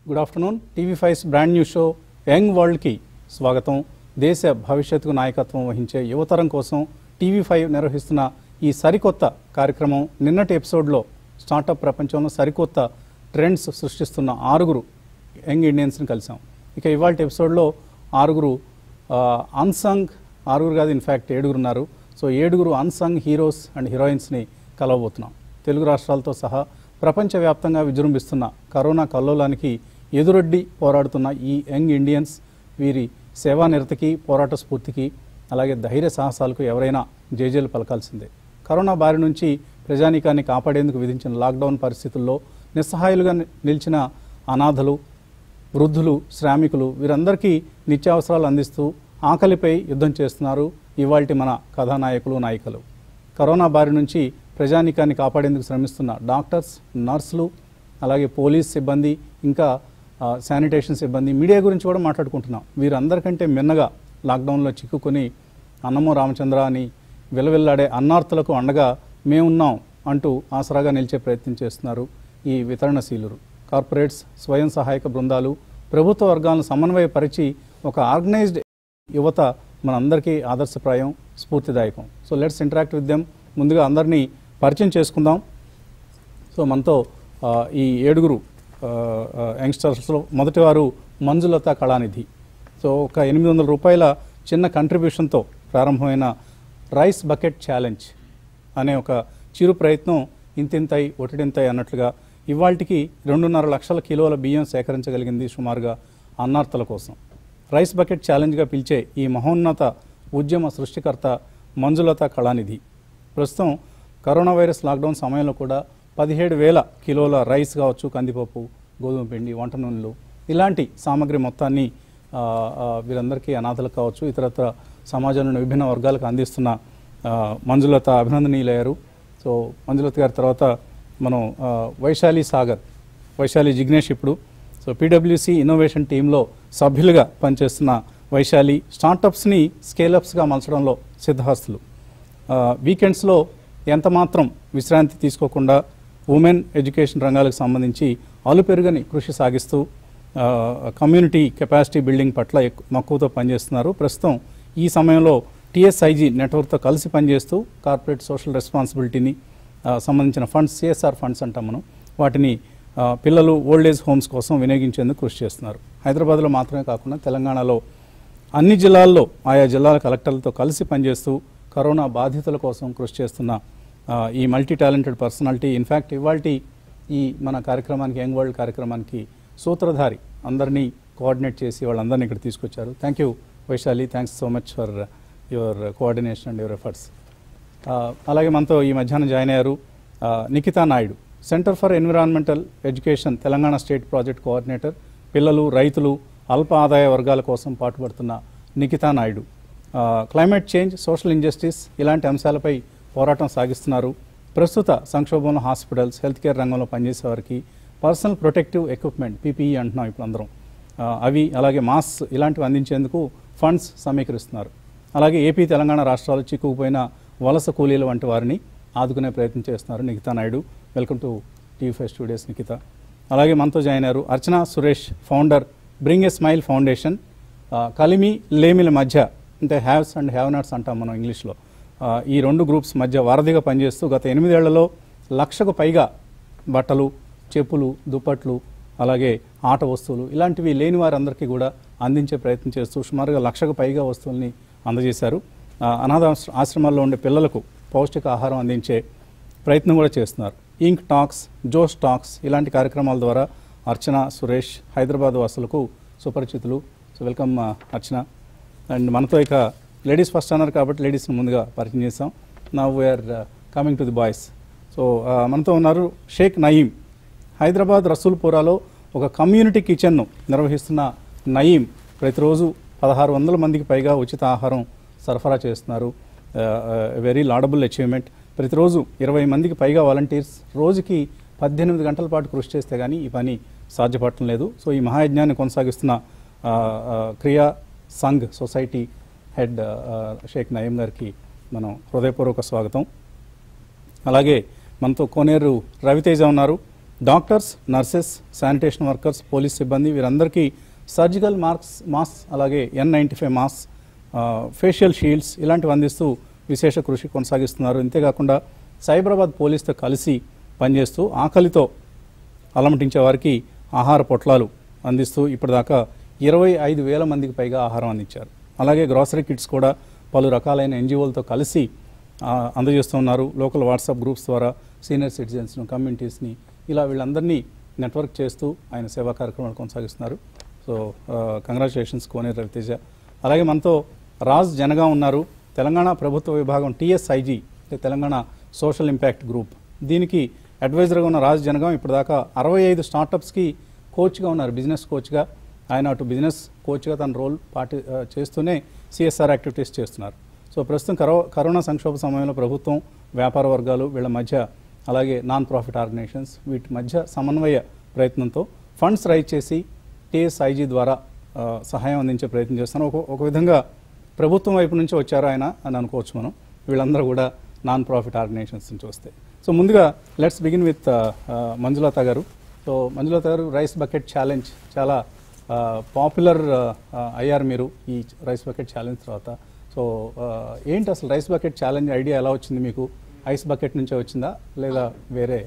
Good afternoon TV five's brand new show young వరల్డ్కి స్వాగతం దేశ భవిష్యత్తుకు నాయకత్వం వహించే యువతరం కోసం టీవీ ఫైవ్ నిర్వహిస్తున్న ఈ సరికొత్త కార్యక్రమం నిన్నటి ఎపిసోడ్లో స్టార్టప్ ప్రపంచంలో సరికొత్త ట్రెండ్స్ సృష్టిస్తున్న ఆరుగురు యంగ్ ఇండియన్స్ని కలిసాం ఇక ఇవాళ ఎపిసోడ్లో ఆరుగురు అన్సంగ్ ఆరుగురు కాదు ఇన్ఫ్యాక్ట్ ఏడుగురు ఉన్నారు సో ఏడుగురు అన్సంగ్ హీరోస్ అండ్ హీరోయిన్స్ని కలవబోతున్నాం తెలుగు రాష్ట్రాలతో సహా ప్రపంచవ్యాప్తంగా విజృంభిస్తున్న కరోనా కల్లోలానికి ఎదురొడ్డి పోరాడుతున్న ఈ యంగ్ ఇండియన్స్ వీరి సేవానిరతికి పోరాట స్ఫూర్తికి అలాగే ధైర్య సాహసాలకు ఎవరైనా జేజేలు పలకాల్సిందే కరోనా బారి నుంచి ప్రజానీకాన్ని కాపాడేందుకు విధించిన లాక్డౌన్ పరిస్థితుల్లో నిస్సహాయులుగా ని- నిలిచిన అనాథలు వృద్ధులు శ్రామికులు వీరందరికీ నిత్యావసరాలు అందిస్తూ ఆకలిపై యుద్ధం చేస్తున్నారు ఇవాల్టి మన కథానాయకులు నాయికలు కరోనా బారి నుంచి ప్రజానీకాన్ని కాపాడేందుకు శ్రమిస్తున్న డాక్టర్స్ నర్సులు అలాగే పోలీస్ సిబ్బంది ఇంకా ఆ, శానిటేషన్ సిబ్బంది మీడియా గురించి కూడా మాట్లాడుకుంటున్నాం వీరందరికంటే మిన్నగా లాక్డౌన్లో చిక్కుకొని అన్నమో రామచంద్ర అని విలవిల్లాడే అన్నార్థులకు అండగా మేమున్నాం అంటూ ఆసరాగా నిలిచే ప్రయత్నం చేస్తున్నారు ఈ వితరణశీలురు కార్పొరేట్స్ స్వయం సహాయక బృందాలు ప్రభుత్వ వర్గాలను సమన్వయపరిచి ఒక ఆర్గనైజ్డ్ యువత మనందరికీ ఆదర్శప్రాయం స్ఫూర్తిదాయకం so let's interact with them ముందుగా అందరినీ పరిచయం చేసుకుందాం సో మనతో ఆ, ఈ ఏడుగురు ఆ, ఆ, యంగ్స్టర్స్లో మొదటి వారు మంజులత కళానిధి సో ఒక ఎనిమిది వందల రూపాయల చిన్న కంట్రిబ్యూషన్తో ప్రారంభమైన రైస్ బకెట్ ఛాలెంజ్ అనే ఒక చిరు ప్రయత్నం ఇంతింతై ఒటిడింతై అన్నట్లుగా ఇవాళకి రెండున్నర లక్షల కిలోల బియ్యం సేకరించగలిగింది సుమారుగా అన్నార్తల కోసం రైస్ బకెట్ ఛాలెంజ్గా పిలిచే ఈ మహోన్నత ఉద్యమ సృష్టికర్త మంజులత కళానిధి ప్రస్తుతం కరోనా వైరస్ లాక్డౌన్ సమయంలో కూడా పదిహేడు వేల కిలోల రైస్ కావచ్చు కందిపప్పు గోధుమ పిండి వంట నూనెలు ఇలాంటి సామాగ్రి మొత్తాన్ని ఆ, ఆ, వీరందరికీ అనాథలకు కావచ్చు ఇతరత్ర సమాజంలోని విభిన్న వర్గాలకు అందిస్తున్న ఆ, మంజులత అభినందనీయులయ్యారు సో మంజులత గారి తర్వాత మనం ఆ, వైశాలి సాగర్ వైశాలి జిగ్నేష్ ఇప్పుడు సో పీడబ్ల్యూసి ఇన్నోవేషన్ టీంలో సభ్యులుగా పనిచేస్తున్న వైశాలి స్టార్టప్స్ని స్కేలప్స్గా మలచడంలో సిద్ధహస్తులు ఆ, వీకెండ్స్లో ఎంత మాత్రం విశ్రాంతి తీసుకోకుండా ఉమెన్ ఎడ్యుకేషన్ రంగాలకు సంబంధించి అలుపెరుగని కృషి సాగిస్తూ ఆ, కమ్యూనిటీ కెపాసిటీ బిల్డింగ్ పట్ల ఎక్కు- మక్కువతో పనిచేస్తున్నారు ప్రస్తుతం ఈ సమయంలో టీఎస్ఐజీ నెట్వర్క్తో కలిసి పనిచేస్తూ కార్పొరేట్ సోషల్ రెస్పాన్సిబిలిటీని ఆ, సంబంధించిన ఫండ్స్ సిఎస్ఆర్ ఫండ్స్ అంటాం మనం వాటిని ఆ, పిల్లలు ఓల్డ్ ఏజ్ హోమ్స్ కోసం వినియోగించేందుకు కృషి చేస్తున్నారు హైదరాబాద్లో మాత్రమే కాకుండా తెలంగాణలో అన్ని జిల్లాల్లో ఆయా జిల్లాల కలెక్టర్లతో కలిసి పనిచేస్తూ కరోనా బాధితుల కోసం కృషి చేస్తున్న ఆ, ఈ మల్టీ టాలెంటెడ్ పర్సనాలిటీ ఇన్ఫ్యాక్ట్ ఇవాళ ఈ మన కార్యక్రమానికి యంగ్ వరల్డ్ కార్యక్రమానికి సూత్రధారి అందరినీ కోఆర్డినేట్ చేసి వాళ్ళందరినీ ఇక్కడ తీసుకొచ్చారు thank you Vaishali thanks so much for your coordination and your efforts ఆ, అలాగే మనతో ఈ మధ్యాహ్నం జాయిన్ అయ్యారు ఆ, Nikhita Naidu center for environmental education Telangana state project coordinator పిల్లలు రైతులు అల్ప ఆదాయ వర్గాల కోసం పాటుపడుతున్న నిఖితా నాయుడు ఆ, క్లైమేట్ చేంజ్ సోషల్ ఇంజస్టిస్ ఇలాంటి అంశాలపై పోరాటం సాగిస్తున్నారు ప్రస్తుత సంక్షోభంలో హాస్పిటల్స్ హెల్త్ కేర్ రంగంలో పనిచేసే వారికి పర్సనల్ ప్రొటెక్టివ్ ఎక్విప్మెంట్ పీపీఈ అంటున్నాం ఇప్పుడు అందరం ఆ, అవి అలాగే మాస్ ఇలాంటివి అందించేందుకు ఫండ్స్ సమీకరిస్తున్నారు అలాగే ఏపీ తెలంగాణ రాష్ట్రాలు చిక్కుకుపోయిన వలస కూలీల వంటి వారిని ఆదుకునే ప్రయత్నం చేస్తున్నారు Nikhita Naidu welcome to TV five studios Nikhita అలాగే మనతో జాయిన్ అయ్యారు Archana Suresh founder bring a smile foundation ఆ, కలిమి లేమిల మధ్య అంటే హ్యావ్స్ అండ్ హ్యావ్ నాట్స్ అంటాం మనం ఇంగ్లీష్లో ఆ, ఈ రెండు గ్రూప్స్ మధ్య వారధిగా పనిచేస్తూ గత ఎనిమిదేళ్లలో లక్షకు పైగా బట్టలు చెప్పులు దుప్పట్లు అలాగే ఆట వస్తువులు ఇలాంటివి లేని వారందరికీ కూడా అందించే ప్రయత్నం చేస్తూ సుమారుగా లక్షకు పైగా వస్తువుల్ని అందజేశారు ఆ, అనాథ ఆశ్ర- ఆశ్రమాల్లో ఉండే పిల్లలకు పౌష్టిక ఆహారం అందించే ప్రయత్నం కూడా చేస్తున్నారు ఇంక్ టాక్స్ జోస్ టాక్స్ ఇలాంటి కార్యక్రమాల ద్వారా అర్చన సురేష్ హైదరాబాద్ వాసులకు సుపరిచితులు సో వెల్కమ్ ఆ, అర్చన అండ్ మనతో ఇక లేడీస్ ఫస్ట్ అన్నారు కాబట్టి లేడీస్ని ముందుగా పరిచయం చేస్తాం నా we're coming to the boys so ఆ, మనతో ఉన్నారు షేక్ నయీం హైదరాబాద్ రసూల్పురాలో ఒక కమ్యూనిటీ కిచెన్ను నిర్వహిస్తున్న నయీం ప్రతిరోజు పదహారు వందల మందికి పైగా ఉచిత ఆహారం సరఫరా చేస్తున్నారు వెరీ లాడబుల్ అచీవ్మెంట్ ప్రతిరోజు ఇరవై మందికి పైగా వాలంటీర్స్ రోజుకి పద్దెనిమిది గంటల పాటు కృషి చేస్తే కానీ ఈ పని సాధ్యపడటం లేదు సో ఈ మహాయజ్ఞాన్ని కొనసాగిస్తున్న ఆ, ఆ, క్రియా సంఘ్ సొసైటీ హెడ్ ఆ, షేక్ నయీం గారికి మనం హృదయపూర్వక స్వాగతం అలాగే మనతో కోనేరు రవితేజ ఉన్నారు doctors nurses sanitation workers police సిబ్బంది వీరందరికీ సర్జికల్ మార్క్స్ మాస్క్ అలాగే N ninety five mask facial shields ఇలాంటివి అందిస్తూ విశేష కృషి కొనసాగిస్తున్నారు ఇంతేకాకుండా సైబరాబాద్ పోలీస్తో కలిసి పనిచేస్తూ ఆకలితో అలమటించే వారికి ఆహార పొట్లాలు అందిస్తూ ఇప్పటిదాకా ఇరవై ఐదు వేల మందికి పైగా ఆహారం అందించారు అలాగే గ్రాసరీ కిట్స్ కూడా పలు రకాలైన ఎన్జిఓలతో కలిసి ఆ, అందజేస్తున్నారు లోకల్ వాట్సాప్ గ్రూప్స్ ద్వారా సీనియర్ సిటిజన్స్ను కమ్యూనిటీస్ని ఇలా వీళ్ళందరినీ నెట్వర్క్ చేస్తూ ఆయన సేవా కార్యక్రమాలు కొనసాగిస్తున్నారు సో కంగ్రాచులేషన్స్ కోనేరు రవితేజ అలాగే మనతో రాజ్ జనగా ఉన్నారు తెలంగాణ ప్రభుత్వ విభాగం TSIG Telangana social impact group దీనికి అడ్వైజర్గా ఉన్న రాజ్ జనగాం ఇప్పటిదాకా అరవై ఐదు స్టార్టప్స్కి కోచ్గా ఉన్నారు బిజినెస్ కోచ్గా ఆయన అటు బిజినెస్ కోచ్గా తన రోల్ పాటి ఆ, చేస్తూనే సిఎస్ఆర్ యాక్టివిటీస్ చేస్తున్నారు సో ప్రస్తుతం కరో కరోనా సంక్షోభ సమయంలో ప్రభుత్వం వ్యాపార వర్గాలు వీళ్ళ మధ్య అలాగే నాన్ ప్రాఫిట్ ఆర్గనైజేషన్స్ వీటి మధ్య సమన్వయ ప్రయత్నంతో ఫండ్స్ రైజ్ చేసి టీఎస్ఐజీ ద్వారా ఆ, సహాయం అందించే ప్రయత్నం చేస్తాను ఒక ఒక విధంగా ప్రభుత్వం వైపు నుంచి వచ్చారు ఆయన అని అనుకోవచ్చు మనం వీళ్ళందరూ కూడా నాన్ ప్రాఫిట్ ఆర్గనైజేషన్స్ నుంచి వస్తే సో ముందుగా లెట్స్ బిగిన్ విత్ మంజులత గారు సో మంజులత గారు రైస్ బకెట్ ఛాలెంజ్ చాలా పాపులర్ అయ్యారు మీరు ఈ రైస్ బకెట్ ఛాలెంజ్ తర్వాత సో ఏంటి అసలు రైస్ బకెట్ ఛాలెంజ్ ఐడియా ఎలా వచ్చింది మీకు ఐస్ బకెట్ నుంచే వచ్చిందా లేదా వేరే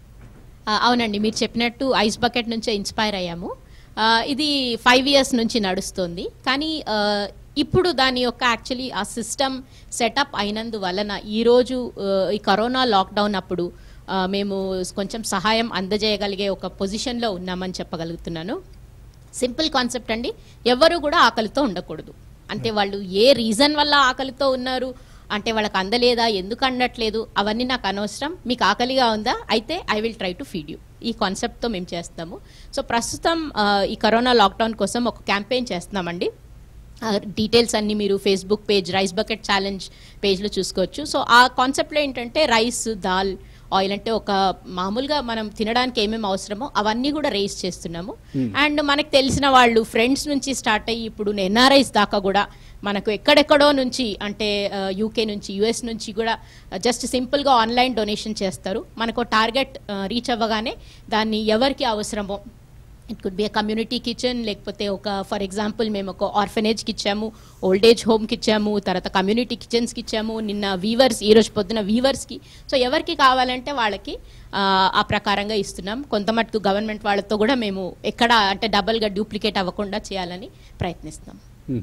ఆ, అవునండి మీరు చెప్పినట్టు ఐస్ బకెట్ నుంచే ఇన్స్పైర్ అయ్యాము ఆ, ఇది ఫైవ్ ఇయర్స్ నుంచి నడుస్తుంది కానీ ఆ, ఇప్పుడు దాని యొక్క యాక్చువల్లీ ఆ సిస్టమ్ సెటప్ అయినందువలన ఈరోజు ఆ, ఈ కరోనా లాక్డౌన్ అప్పుడు ఆ, మేము కొంచెం సహాయం అందజేయగలిగే ఒక పొజిషన్లో ఉన్నామని చెప్పగలుగుతున్నాను సింపుల్ కాన్సెప్ట్ అండి ఎవరు కూడా ఆకలితో ఉండకూడదు అంటే వాళ్ళు ఏ రీజన్ వల్ల ఆకలితో ఉన్నారు అంటే వాళ్ళకి అందలేదా ఎందుకు అందట్లేదు అవన్నీ నాకు అనవసరం మీకు ఆకలిగా ఉందా అయితే I will try to feed you ఈ కాన్సెప్ట్తో మేము చేస్తాము సో ప్రస్తుతం ఆ, ఈ కరోనా లాక్డౌన్ కోసం ఒక క్యాంపెయిన్ చేస్తున్నామండి ఆ డీటెయిల్స్ అన్ని మీరు Facebook page rice bucket challenge పేజ్లో చూసుకోవచ్చు సో ఆ కాన్సెప్ట్లో ఏంటంటే రైస్ దాల్ ఆయిల్ అంటే ఒక మామూలుగా మనం తినడానికి ఏమేమి అవసరమో అవన్నీ కూడా రేస్ చేస్తున్నాము అండ్ మనకు తెలిసిన వాళ్ళు ఫ్రెండ్స్ నుంచి స్టార్ట్ అయ్యి ఇప్పుడు ఎన్ఆర్ఐస్ దాకా కూడా మనకు ఎక్కడెక్కడో నుంచి అంటే యూకే నుంచి యుఎస్ నుంచి కూడా జస్ట్ సింపుల్గా ఆన్లైన్ డొనేషన్ చేస్తారు మనకు టార్గెట్ రీచ్ అవ్వగానే దాన్ని ఎవరికి అవసరమో it could be a community kitchen లేకపోతే ఒక ఫర్ ఎగ్జాంపుల్ మేము ఒక ఆర్ఫనేజ్కి ఇచ్చాము ఓల్డ్ ఏజ్ హోమ్కి ఇచ్చాము తర్వాత కమ్యూనిటీ కిచెన్స్కి ఇచ్చాము నిన్న వీవర్స్ ఈ రోజు పొద్దున వీవర్స్కి సో ఎవరికి కావాలంటే వాళ్ళకి ఆ, ఆ ప్రకారంగా ఇస్తున్నాం కొంత మటుకు గవర్నమెంట్ వాళ్ళతో కూడా మేము ఎక్కడ అంటే డబల్గా డూప్లికేట్ అవ్వకుండా చేయాలని ప్రయత్నిస్తున్నాం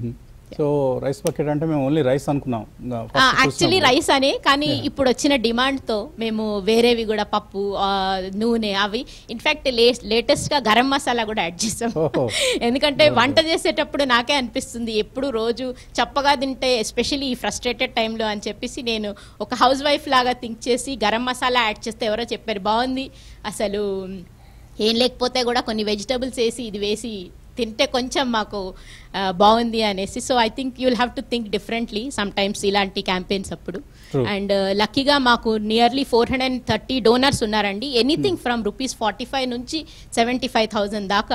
సో రైస్ బకెట్ అంటే మేము ఓన్లీ రైస్ అనుకున్నాం ఇంకా first యాక్చువల్లీ చూసినప్పుడు. రైస్ అనే కానీ ఇప్పుడు వచ్చిన డిమాండ్తో మేము వేరేవి కూడా పప్పు ఆ, నూనె అవి ఇన్ఫాక్ట్ లే లేటెస్ట్గా గరం మసాలా కూడా యాడ్ చేసాం ఓహో. ఎందుకంటే వంట చేసేటప్పుడు నాకే అనిపిస్తుంది ఎప్పుడు రోజు చప్పగా తింటే ఎస్పెషల్లీ ఈ ఫ్రస్ట్రేటెడ్ టైంలో అని చెప్పేసి నేను ఒక హౌస్ వైఫ్ లాగా థింక్ చేసి గరం మసాలా యాడ్ చేస్తే ఎవరో చెప్పారు బాగుంది అసలు ఏం లేకపోతే కూడా కొన్ని వెజిటబుల్స్ వేసి ఇది వేసి తింటే కొంచెం మాకు ఆ, బాగుంది అనేసి so I think you will have to think differently sometimes ఇలాంటి క్యాంపెయిన్స్ అప్పుడు True. అండ్ లక్కీగా మాకు nearly four hundred and thirty donors ఉన్నారండి anything from rupees forty five నుంచి సెవెంటీ ఫైవ్ థౌజండ్ దాకా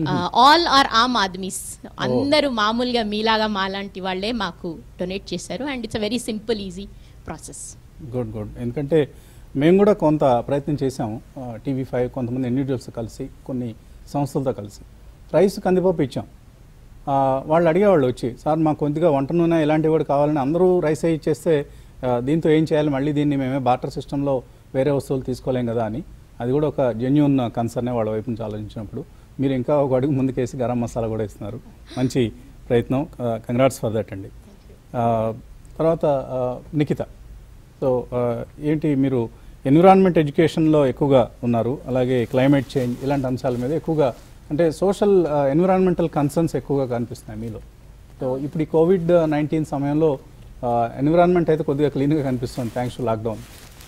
ఆల్ ఆర్ ఆమ్ ఆద్మీస్ అందరూ మామూలుగా మీలాగా మాలాంటి వాళ్ళే మాకు డొనేట్ చేశారు and it's a very simple easy process good good ఎందుకంటే మేము కూడా కొంత ప్రయత్నం చేశాము టీవీ ఫైవ్ కొంతమంది ఇండివిజువల్స్ కలిసి కొన్ని సంస్థలతో కలిసి రైస్ కందిపప్పు ఇచ్చాం ఆ, వాళ్ళు అడిగేవాళ్ళు వచ్చి సార్ మాకు కొద్దిగా వంట నూనె ఇలాంటివి కూడా కావాలని అందరూ రైస్ ఇచ్చేస్తే ఆ, దీంతో ఏం చేయాలి మళ్ళీ దీన్ని మేమే బాటర్ సిస్టంలో వేరే వస్తువులు తీసుకోలేం కదా అని అది కూడా ఒక జెన్యున్ కన్సర్నే వాళ్ళ వైపు నుంచి ఆలోచించినప్పుడు మీరు ఇంకా ఒక అడుగు ముందుకేసి గరం మసాలా కూడా ఇస్తున్నారు మంచి ప్రయత్నం కంగ్రాట్స్ ఫర్ దట్ అండి ఆ, తర్వాత ఆ, నిఖిత సో ఆ, ఏంటి మీరు ఎన్విరాన్మెంట్ ఎడ్యుకేషన్లో ఎక్కువగా ఉన్నారు అలాగే క్లైమేట్ చేంజ్ ఇలాంటి అంశాల మీద ఎక్కువగా అంటే సోషల్ ఎన్విరాన్మెంటల్ కన్సర్న్స్ ఎక్కువగా కనిపిస్తున్నాయి మీలో సో ఇప్పుడు ఈ కోవిడ్ నైన్టీన్ సమయంలో ఎన్విరాన్మెంట్ అయితే కొద్దిగా క్లీన్గా కనిపిస్తుంది thanks to lockdown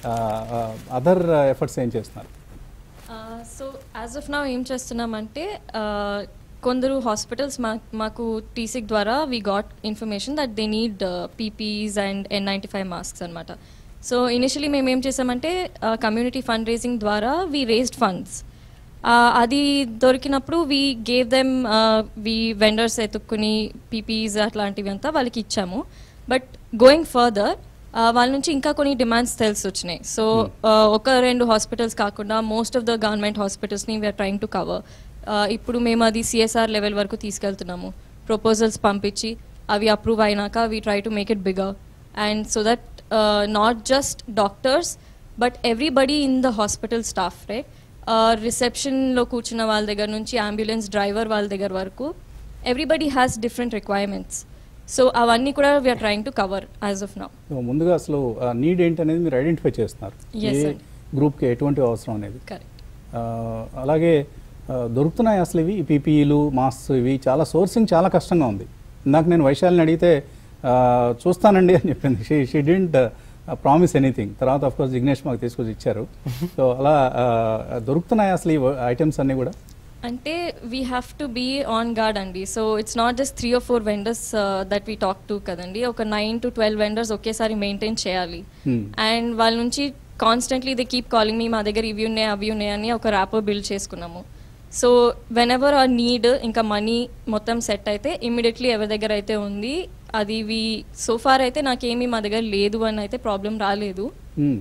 other efforts ఏం చేస్తున్నారు సో యాజ్ ఆఫ్ నా ఏం చేస్తున్నామంటే uh, కొందరు హాస్పిటల్స్ మా మాకు టీసిక్ ద్వారా we got information that they need PPEs and N ninety five masks అనమాట సో ఇనిషియలీ మేము ఏం చేసామంటే కమ్యూనిటీ ఫండ్ రేజింగ్ ద్వారా వీ రేస్డ్ ఫండ్స్ అది దొరికినప్పుడు we gave them we vendors ఎత్తుక్కుని పీపీస్ అట్లాంటివి అంతా వాళ్ళకి ఇచ్చాము బట్ గోయింగ్ ఫర్దర్ ఆ, వాళ్ళ నుంచి ఇంకా కొన్ని డిమాండ్స్ తెలిసి వచ్చినాయి సో ఒక రెండు హాస్పిటల్స్ కాకుండా మోస్ట్ ఆఫ్ ద గవర్నమెంట్ హాస్పిటల్స్ని వీఆర్ ట్రైంగ్ టు కవర్ ఇప్పుడు మేము అది సిఎస్ఆర్ లెవెల్ వరకు తీసుకెళ్తున్నాము ప్రపోజల్స్ పంపించి అవి అప్రూవ్ అయినాక we try to make it bigger and so that not just doctors but everybody in the hospital staff right రిసెప్షన్లో కూర్చున్న వాళ్ళ దగ్గర నుంచి అంబులెన్స్ డ్రైవర్ వాళ్ళ దగ్గర వరకు everybody has different requirements so అవన్నీ కూడా we're trying to cover as of now so ముందుగా అసలు నీడ్ ఏంటి అనేది మీరు ఐడెంటిఫై చేస్తున్నారు Yes, ఏ sir. గ్రూప్కి ఎటువంటి అవసరం అనేది కరెక్ట్ ఆ, అలాగే ఆ, దొరుకుతున్నాయి అసలు ఇవి పీపీఈలు మాస్క్ ఇవి చాలా సోర్సింగ్ చాలా కష్టంగా ఉంది ఇందాక నేను వైశాలిని అడిగితే ఆ, చూస్తానండి అని చెప్పింది she she didn't promise anything తర్వాత ఆఫ్ కోర్స్ జిగ్నేష్ మాకు తీసుకొచ్చి ఇచ్చారు సో అలా ఆ, దొరుకుతున్నాయి అసలు ఈ ఐటమ్స్ అన్నీ కూడా అంటే we have to be on guard అండి so it's not just three or four vendors that we talk to కదండి ఒక నైన్ టు ట్వెల్వ్ వెండర్స్ ఒకేసారి మెయింటైన్ చేయాలి Hmm. అండ్ వాళ్ళ నుంచి constantly they keep calling me మా దగ్గర ఇవి ఉన్నాయి అవి ఉన్నాయి అని ఒక ర్యాపర్ బిల్డ్ చేసుకున్నాము సో వెన్ ఎవర్ ఆ నీడ్ ఇంకా మనీ మొత్తం సెట్ అయితే ఇమ్మీడియట్లీ ఎవరి దగ్గర అయితే ఉంది అది వి సో ఫార్ అయితే నాకేమీ మా దగ్గర లేదు అని అయితే ప్రాబ్లం రాలేదు Hmm.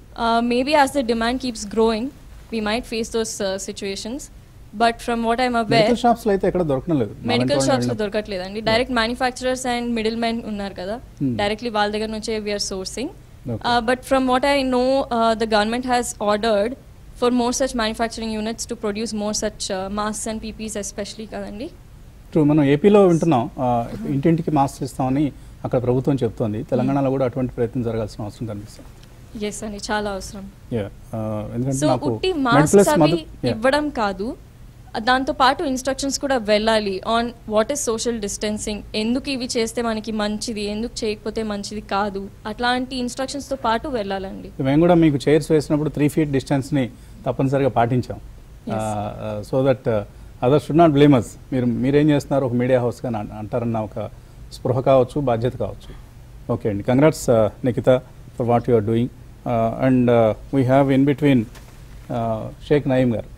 Maybe as the demand keeps growing we might face those situations but from what I'm aware medical షాప్స్లో అయితే ఎక్కడ దొరకడం లేదు మా మెడికల్ వెంట షాప్స్ లో వెళ్ళినప్పుడు. దొరకట్లేదండి direct manufacturers and middlemen ఉన్నారు కదా Hmm. డైరెక్ట్లీ వాళ్ళ దగ్గర నుంచే we're sourcing Okay. But from what I know the government has ordered for more such manufacturing units to produce more such mask and PPEs especially కదండి true మనం ఏపీలో వింటున్నాం ఆ, ఇంటింటికి మాస్క్ ఇస్తామని అక్కడ ప్రభుత్వం చెప్తోంది తెలంగాణలో కూడా అటువంటి ప్రయత్నం జరగాల్సిన అవసరం కనిపిస్తుంది ఎస్ అండి చాలా అవసరం Yeah, ఆ, ఎందుకంటే సో నాకు ఉట్టి Med మాస్క్స్ Plus అవి మధు- yeah. ఇవ్వడం కాదు దాంతో పాటు ఇన్స్ట్రక్షన్స్ కూడా వెళ్ళాలి on what is social distancing ఎందుకు ఇవి చేస్తే మనకి మంచిది ఎందుకు చేయకపోతే మంచిది కాదు అట్లాంటి ఇన్స్ట్రక్షన్స్తో పాటు వెళ్ళాలండి మేము కూడా మీకు చైర్స్ వేసినప్పుడు త్రీ ఫీట్ డిస్టెన్స్ని తప్పనిసరిగా పాటించాం Yes. So that other should not blame us మీరు మీరేం చేస్తున్నారు ఒక మీడియా హౌస్ కానీ అంటారన్న ఒక స్పృహ కావచ్చు బాధ్యత కావచ్చు ఓకే అండి congrats Nikhita for what you are doing and we have in between Sheikh Naeem గారు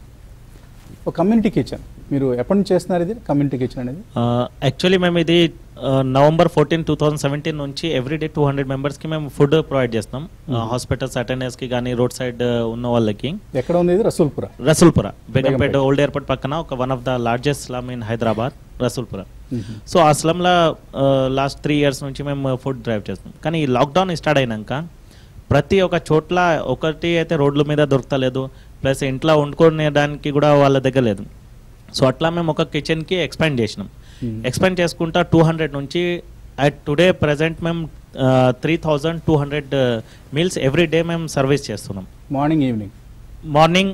ఒక కమ్యూనిటీ కిచెన్ మీరు ఎప్పటి నుంచి చేస్తున్నారు ఇది కమ్యూనిటీ కిచెన్ అనేది యాక్చువల్లీ మేము ఇది November fourteen two thousand seventeen నుంచి ఎవ్రీడే టూ హండ్రెడ్ మెంబర్స్కి మేము ఫుడ్ ప్రొవైడ్ చేస్తాం హాస్పిటల్స్ అటెండర్స్కి కానీ రోడ్ సైడ్ ఉన్న వాళ్ళకి ఎక్కడ ఉంది ఇది రసూల్పుర రసూల్పుర బేగంపేట బేగంపేట. ఓల్డ్ ఎయిర్పోర్ట్ పక్కన ఒక one of the largest slum in Hyderabad Rasulpura Mhm. So ఆ స్లమ్లో లాస్ట్ త్రీ ఇయర్స్ నుంచి మేము ఫుడ్ డ్రైవ్ చేస్తాం కానీ ఈ లాక్డౌన్ స్టార్ట్ అయినాక ప్రతి ఒక్క చోట్ల ఒకటి అయితే రోడ్ల మీద దొరకలేదు ప్లస్ ఇంట్లో వండుకునేదానికి కూడా వాళ్ళ దగ్గర లేదు సో అట్లా మేము ఒక కిచెన్కి ఎక్స్పాండ్ చేసినాం Hmm. ఎక్స్పాండ్ చేసుకుంటా టూ హండ్రెడ్ నుంచి అట్ టుడే ప్రజెంట్ మేము three thousand two hundred meals every day మేము సర్వీస్ చేస్తున్నాం morning evening morning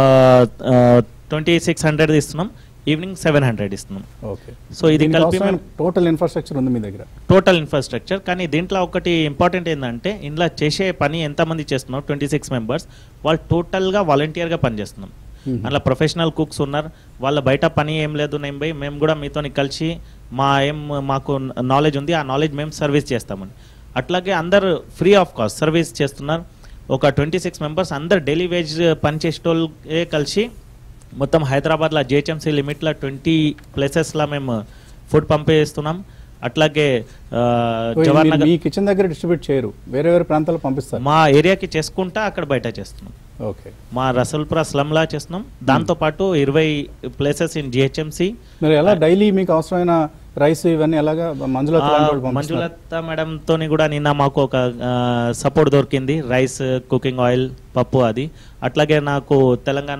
twenty six hundred ఇస్తున్నాం ఈవినింగ్ సెవెన్ హండ్రెడ్ ఇస్తున్నాం ఓకే సో ఇది కలిపి మేము టోటల్ ఇన్ఫ్రాస్ట్రక్చర్ ఉంది మీ దగ్గర టోటల్ ఇన్ఫ్రాస్ట్రక్చర్ కానీ దీంట్లో ఒకటి ఇంపార్టెంట్ ఏంటంటే ఇంట్లో చేసే పని ఎంతమంది చేస్తున్నాం ట్వంటీ సిక్స్ మెంబర్స్ వాళ్ళు టోటల్గా వాలంటీర్గా పనిచేస్తున్నాం Mhm. అలా ప్రొఫెషనల్ కుక్స్ ఉన్నారు వాళ్ళ బయట పని ఏం లేదు నేను పోయి మేము కూడా మీతో కలిసి మా ఏం మాకు నాలెడ్జ్ ఉంది ఆ నాలెడ్జ్ మేము సర్వీస్ చేస్తామని అట్లాగే అందరు ఫ్రీ ఆఫ్ కాస్ట్ సర్వీస్ చేస్తున్నారు ఒక ట్వంటీ సిక్స్ మెంబర్స్ అందరు డైలీ వేజ్ పని చేసేటోళ్ళే కలిసి మొత్తం హైదరాబాద్లో జిహెచ్ఎంసీ లిమిట్లో ట్వంటీ ప్లేసెస్లో మేము ఫుడ్ పంపిస్తున్నాం అట్లాగే ఆ, ఓ, ఇది జవహర్ మీరు నగర్ మీ కిచెన్ దగ్గర డిస్ట్రిబ్యూట్ చేయరు వేరే వేరే ప్రాంతాలకు పంపిస్తారు మా ఏరియాకి చేసుకుంటా అక్కడ బయట చేస్తున్నాం ఓకే మా రసల్పుర స్లమ్లా చేస్తున్నాం దాంతోపాటు ఇరవై ప్లేసెస్ ఇన్ జిహెచ్ఎంసీ మీరు ఎలా డైలీ మీకు అవసరమైన రైస్ ఇవన్నీ ఎలాగా మంజులత లాంటి వాళ్ళు పంపిస్తున్నారు? మంజులత మేడం తోని కూడా నిన్న మాకు ఒక సపోర్ట్ దొరికింది రైస్ కుకింగ్ ఆయిల్ పప్పు అది అట్లాగే నాకు Telangana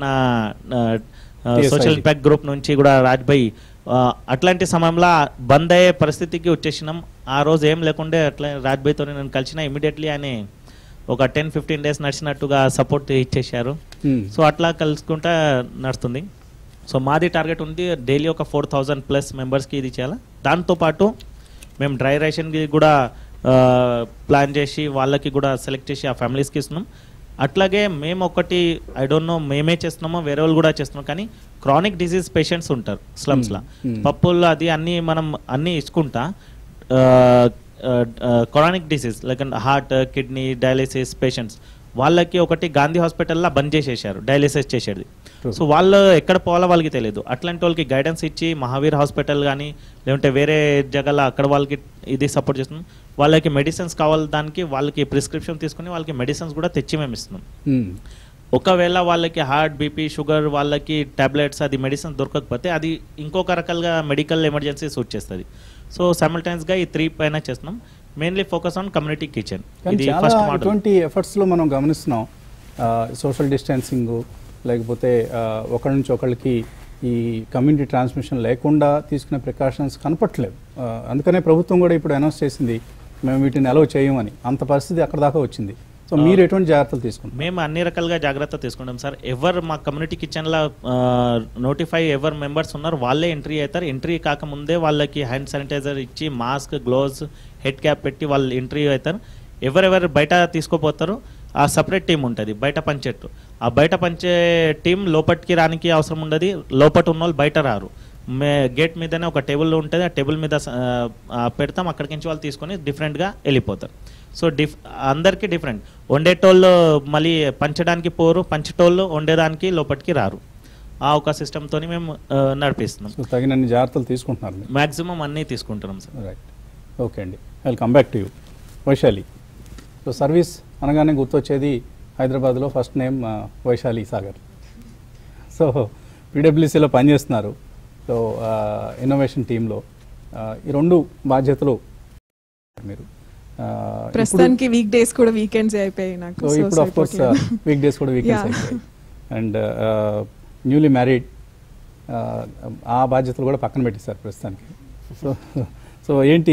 TSIG. Social impact group నుంచి కూడా రాజ్భాయ్ ఆ, అట్లాంటి సమయంలో బంద్ అయ్యే పరిస్థితికి వచ్చేసినాం ఆ రోజు ఏం లేకుండే అట్లా రాజ్భాయ్తో నేను కలిసిన ఇమీడియట్లీ ఆయన ఒక టెన్ ఫిఫ్టీన్ డేస్ నడిచినట్టుగా సపోర్ట్ ఇచ్చేశారు Hmm. సో అట్లా కలుసుకుంటా నడుస్తుంది సో మాది టార్గెట్ ఉంది డైలీ ఒక ఫోర్ థౌజండ్ ప్లస్ మెంబర్స్కి ఇది చేయాలి దాంతోపాటు మేము డ్రై రేషన్కి కూడా ప్లాన్ చేసి వాళ్ళకి కూడా సెలెక్ట్ చేసి ఆ ఫ్యామిలీస్కి ఇస్తున్నాం అట్లాగే మేము ఒకటి ఐ డోంట్ నో మేమే చేస్తున్నామో వేరే వాళ్ళు కూడా చేస్తున్నాం కానీ క్రానిక్ డిసీజ్ పేషెంట్స్ ఉంటారు స్లమ్స్లో Hmm. Hmm. పప్పుల్లో అది అన్నీ మనం అన్నీ ఇచ్చుకుంటా chronic disease like heart kidney dialysis patients వాళ్ళకి ఒకటి గాంధీ హాస్పిటల్లో బంద్ చేసేసారు డయాలిసిస్ చేసేది True. సో వాళ్ళు ఎక్కడ పోవాలో వాళ్ళకి తెలియదు అట్లాంటి వాళ్ళకి గైడెన్స్ ఇచ్చి మహావీర్ హాస్పిటల్ కానీ లేదంటే వేరే జగల అక్కడ వాళ్ళకి ఇది సపోర్ట్ చేస్తున్నాం వాళ్ళకి మెడిసిన్స్ కావాలి దానికి వాళ్ళకి ప్రిస్క్రిప్షన్ తీసుకుని వాళ్ళకి మెడిసిన్స్ కూడా తెచ్చి మేము ఇస్తున్నాం మ్మ్. ఒకవేళ వాళ్ళకి హార్ట్ బీపీ షుగర్ వాళ్ళకి టాబ్లెట్స్ అది మెడిసిన్ దొరకకపోతే అది ఇంకొక రకాలుగా మెడికల్ ఎమర్జెన్సీ సూట్ చేస్తుంది సో గా ఈ త్రీ పైన చేస్తున్నాం mainly focus on community kitchen కానీ ఇది చాలా ఫస్ట్ మోడల్ ఇటువంటి ఎఫర్ట్స్లో మనం గమనిస్తున్నాం సోషల్ డిస్టెన్సింగ్ లేకపోతే ఆ, ఒకళ్ళ నుంచి ఒకళ్ళకి ఈ కమ్యూనిటీ ట్రాన్స్మిషన్ లేకుండా తీసుకునే ప్రికాషన్స్ కనపట్లేవు ఆ, అందుకనే ప్రభుత్వం కూడా ఇప్పుడు అనౌన్స్ చేసింది మేము వీటిని అలౌ చేయమని అంత పరిస్థితి అక్కడ దాకా వచ్చింది సో మీరు ఎటువంటి జాగ్రత్తలు తీసుకుంటారు మేము అన్ని రకాలుగా జాగ్రత్త తీసుకుంటాం సార్ ఎవరు మా కమ్యూనిటీ కిచెన్లో నోటిఫై ఎవరు మెంబర్స్ ఉన్నారు వాళ్ళే ఎంట్రీ అవుతారు ఎంట్రీ కాకముందే వాళ్ళకి హ్యాండ్ శానిటైజర్ ఇచ్చి మాస్క్ గ్లోవ్స్ హెడ్ క్యాప్ పెట్టి వాళ్ళు ఎంట్రీ అవుతారు ఎవరెవరు బయట తీసుకోపోతారో ఆ సపరేట్ టీం ఉంటుంది బయట పంచేట్టు ఆ బయట పంచే టీం లోపటికి రానికి అవసరం ఉండదు లోపట ఉన్న వాళ్ళు బయట రారు మే గేట్ మీదనే ఒక టేబుల్ ఉంటుంది ఆ టేబుల్ మీద స- ఆ, పెడతాం అక్కడికి నుంచి వాళ్ళు తీసుకొని డిఫరెంట్గా వెళ్ళిపోతారు సో డిఫ్ అందరికీ డిఫరెంట్ వండేటోళ్ళు మళ్ళీ పంచడానికి పోరు పంచేటోళ్ళు వండేదానికి లోపలికి రారు ఆ ఒక సిస్టమ్తో మేము ఆ, నడిపిస్తున్నాం సో తగినన్ని జాగ్రత్తలు తీసుకుంటున్నారు మీరు మ్యాక్సిమం అన్నీ తీసుకుంటున్నాం సార్ రైట్ ఓకే అండి welcome back to you Vaishali so service అనగానే గుర్తొచ్చేది హైదరాబాద్లో first name Vaishali Sagar so పీడబ్ల్యూసీలో పనిచేస్తున్నారు సో ఇన్నోవేషన్ టీంలో ఈ రెండు బాధ్యతలు మీరు ఆ, ఇప్పుడు- ప్రస్తుతానికి వీక్ డేస్ కూడా వీకెండ్స్ అయిపోయాయి నాకు సో So, ఇప్పుడు ఆఫ్ కోర్స్ సరిపోవట్లేదు. వీక్ డేస్ కూడా వీకెండ్స్ Yeah. అయిపోయాయి అండ్ న్యూలీ మ్యారీడ్ ఆ బాధ్యతలు కూడా పక్కన పెట్టేశారు ప్రస్తుతానికి సో సో ఏంటి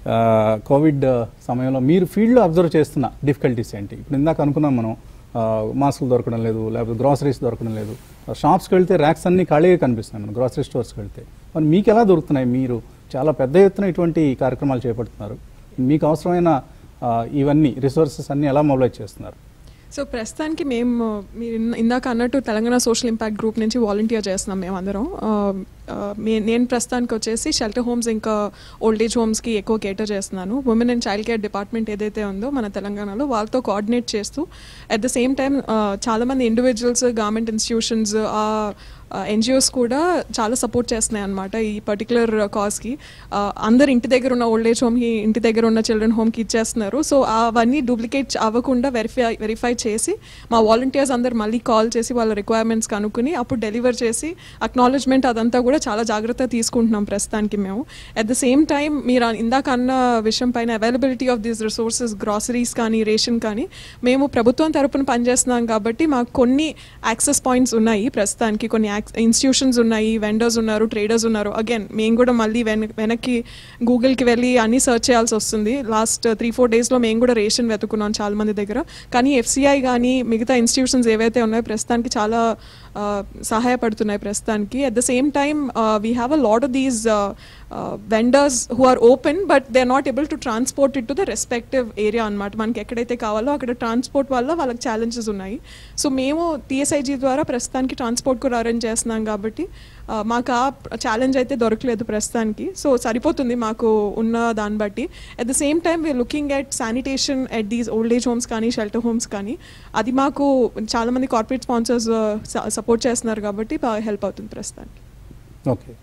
కోవిడ్ సమయంలో మీరు ఫీల్డ్లో అబ్జర్వ్ చేస్తున్న డిఫికల్టీస్ ఏంటి ఇప్పుడు ఇందాక అనుకున్నాం మనం మాస్కులు దొరకడం లేదు లేకపోతే గ్రాసరీస్ దొరకడం లేదు షాప్స్కి వెళ్తే ర్యాక్స్ అన్ని ఖాళీగా కనిపిస్తున్నాయి మనం గ్రాసరీ స్టోర్స్కి వెళ్తే మరి మీకు ఎలా దొరుకుతున్నాయి మీరు చాలా పెద్ద ఎత్తున ఇటువంటి కార్యక్రమాలు చేపడుతున్నారు మీకు అవసరమైన ఆ, ఇవన్నీ రిసోర్సెస్ అన్ని ఎలా మొబిలైజ్ చేస్తున్నారు సో ప్రస్తుతానికి మేము మీరు ఇన్- ఇందాక అన్నట్టు తెలంగాణ సోషల్ ఇంపాక్ట్ గ్రూప్ నుంచి వాలంటీర్ చేస్తున్నాం మేము అందరం ఆ, ఆ, మే- నేను ప్రస్తుతానికి వచ్చేసి షెల్టర్ హోమ్స్ ఇంకా ఓల్డ్ ఏజ్ హోమ్స్కి ఎక్కువ కేటర్ చేస్తున్నాను women and child care department ఏదైతే ఉందో మన తెలంగాణలో వాళ్ళతో కోఆర్డినేట్ చేస్తూ అట్ ద సేమ్ టైం చాలామంది ఇండివిజువల్స్ గవర్నమెంట్ ఇన్స్టిట్యూషన్స్ ఎన్జిఓస్ కూడా చాలా సపోర్ట్ చేస్తున్నాయి అనమాట ఈ పర్టికులర్ కాజ్కి అందరు ఇంటి దగ్గర ఉన్న ఓల్డ్ ఏజ్ హోమ్కి ఇంటి దగ్గర ఉన్న చిల్డ్రన్ హోమ్కి ఇచ్చేస్తున్నారు సో అవన్నీ డూప్లికేట్ అవ్వకుండా వెరిఫై వెరిఫై చేసి మా వాలంటీర్స్ అందరు మళ్ళీ కాల్ చేసి వాళ్ళ రిక్వైర్మెంట్స్ కనుక్కుని అప్పుడు డెలివర్ చేసి అక్నాలజ్మెంట్ అదంతా కూడా చాలా జాగ్రత్త తీసుకుంటున్నాం ప్రస్తుతానికి మేము అట్ ద సేమ్ టైం మీరు అన్- ఇందాక అన్న విషయం పైన availability of these resources groceries కానీ రేషన్ కానీ మేము ప్రభుత్వం తరపున పనిచేస్తున్నాం కాబట్టి మాకు కొన్ని యాక్సెస్ పాయింట్స్ ఉన్నాయి ప్రస్తుతానికి కొన్ని ఇన్స్టిట్యూషన్స్ ఉన్నాయి వెండర్స్ ఉన్నారు ట్రేడర్స్ ఉన్నారు అగైన్ మేము కూడా మళ్ళీ వెన వెనక్కి గూగుల్కి వెళ్ళి అన్ని సెర్చ్ చేయాల్సి వస్తుంది లాస్ట్ త్రీ ఫోర్ డేస్లో మేము కూడా రేషన్ వెతుకున్నాం చాలా మంది దగ్గర కానీ ఎఫ్సిఐ కానీ మిగతా ఇన్స్టిట్యూషన్స్ ఏవైతే ఉన్నాయో ప్రస్తుతానికి చాలా ఆ, సహాయపడుతున్నాయి ప్రస్తుతానికి at the same time we have a lot of these vendors who are open but they are not able to transport it to the respective area అనమాట మనకి ఎక్కడైతే కావాలో అక్కడ ట్రాన్స్పోర్ట్ వల్ల వాళ్ళకి ఛాలెంజెస్ ఉన్నాయి సో మేము టీఎస్ఐజీ ద్వారా ప్రస్తుతానికి ట్రాన్స్పోర్ట్ కూడా అరేంజ్ చేస్తున్నాం కాబట్టి ఆ, మాకు ఆ ఛాలెంజ్ అయితే దొరకలేదు ప్రస్తుతానికి సో సరిపోతుంది మాకు ఉన్న దాన్ని బట్టి at the same time we're looking at sanitation at these old age homes కానీ షెల్టర్ హోమ్స్ కానీ అది మాకు చాలామంది కార్పొరేట్ స్పాన్సర్స్ సపోర్ట్ చేస్తున్నారు కాబట్టి బాగా హెల్ప్ అవుతుంది ప్రస్తుతానికి okay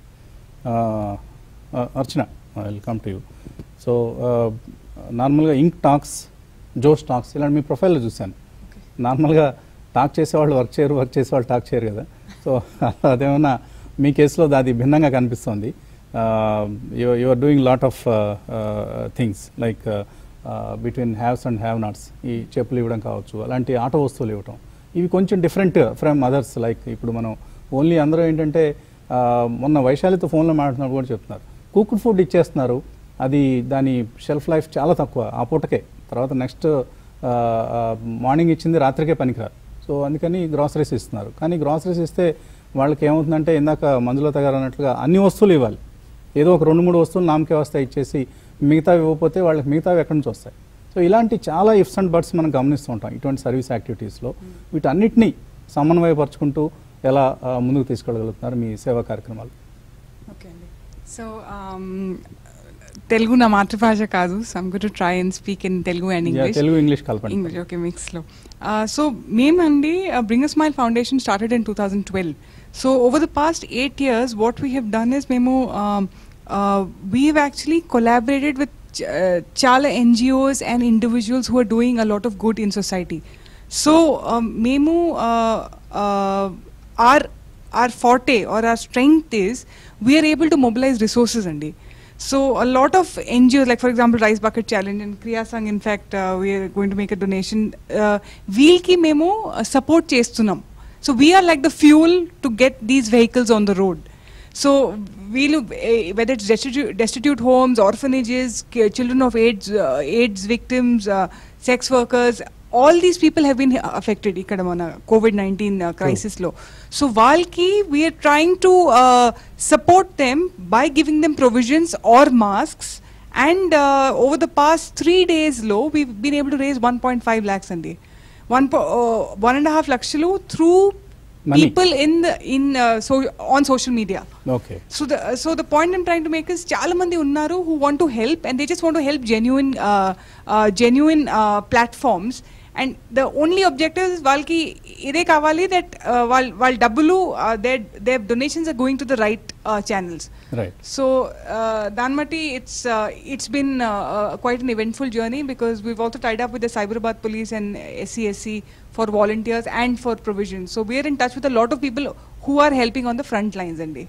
Archana welcome to you so నార్మల్గా ఇంక్ టాక్స్ జోష్ టాక్స్ ఇలాంటి మీ ప్రొఫైల్లో చూశాను నార్మల్గా టాక్ చేసేవాళ్ళు వర్క్ చేయరు వర్క్ చేసేవాళ్ళు టాక్ చేయరు కదా సో అదేమన్నా మీ కేసులో అది భిన్నంగా కనిపిస్తుంది you are doing lot of things like between haves and have nots ఈ చెప్పులు ఇవ్వడం కావచ్చు అలాంటి ఆట వస్తువులు ఇవ్వటం ఇవి కొంచెం డిఫరెంట్ ఫ్రమ్ అదర్స్ లైక్ ఇప్పుడు మనం ఓన్లీ అందరూ ఏంటంటే ఆ, మొన్న వైశాలితో ఫోన్లో మాట్లాడుతున్నప్పుడు కూడా చెప్తున్నారు కుక్డ్ ఫుడ్ ఇచ్చేస్తున్నారు అది దాని షెల్ఫ్ లైఫ్ చాలా తక్కువ ఆ పూటకే తర్వాత నెక్స్ట్ మార్నింగ్ ఇచ్చింది రాత్రికే పనికిరాదు సో అందుకని గ్రాసరీస్ ఇస్తున్నారు కానీ గ్రాసరీస్ ఇస్తే వాళ్ళకి ఏమవుతుందంటే ఇందాక మందులో తగారు అన్నట్లుగా అన్ని వస్తువులు ఇవ్వాలి ఏదో ఒక రెండు మూడు వస్తువులు నామకే వస్తాయి ఇచ్చేసి మిగతావి ఇవ్వకపోతే వాళ్ళకి మిగతావి ఎక్కడి నుంచి వస్తాయి సో ఇలాంటి చాలా ఇఫ్స్ అండ్ బర్డ్స్ మనం గమనిస్తూ ఉంటాం ఇటువంటి సర్వీస్ యాక్టివిటీస్లో వీటన్నిటినీ సమన్వయపరుచుకుంటూ ఎలా ఆ, ముందుకు తీసుకెళ్ళగలుగుతున్నారు మీ సేవా కార్యక్రమాలు ఓకే అండి సో తెలుగు నా మాతృభాష కాదు so I'm to try and speak in Telugu and Yeah, English Telugu English కలపండి ఇంగ్లీష్ ఓకే మిక్స్లో సో మేమండి bring a smile foundation started in two thousand twelve so over the past eight years what we have done is మేము we have actually collaborated with చాలా NGOs and individuals who are doing a lot of good in society so మేము are our forte or our strength is we are able to mobilize resources andi so a lot of ngos like for example rice bucket challenge and kriya sang in fact uh, we are going to make a donation uh, వీళ్ళకి మేము support చేస్తున్నాం so we are like the fuel to get these vehicles on the road so వీళ్ళు eh, whether it's destitute, destitute homes orphanages ki- children of aids uh, aids victims uh, sex workers all these people have been affected ఇక్కడ మన COVID nineteen క్రైసిస్లో so వాళ్ళకి we're trying to support them by giving them provisions or masks and over the past three డేస్లో we been able to raise one point five lakhs అండి one one and half లక్షలు through Money. People in in so on social media okay so the so the point I'm trying to make is చాలా మంది ఉన్నారు who want to help and they just want to help genuine uh, uh, genuine uh, platforms and the only objective is వాళ్ళకి ఇదే కావాలి that uh, వాళ్ళ వాళ్ళ డబ్బులు uh, their their donations are going to the right uh, channels right so uh, దాన్ని బట్టి it's uh, it's been uh, uh, quite an eventful journey because we've also tied up with the Cyberabad police and SCSC for volunteers and for provisions so we are in touch with a lot of people who are helping on the front lines అండి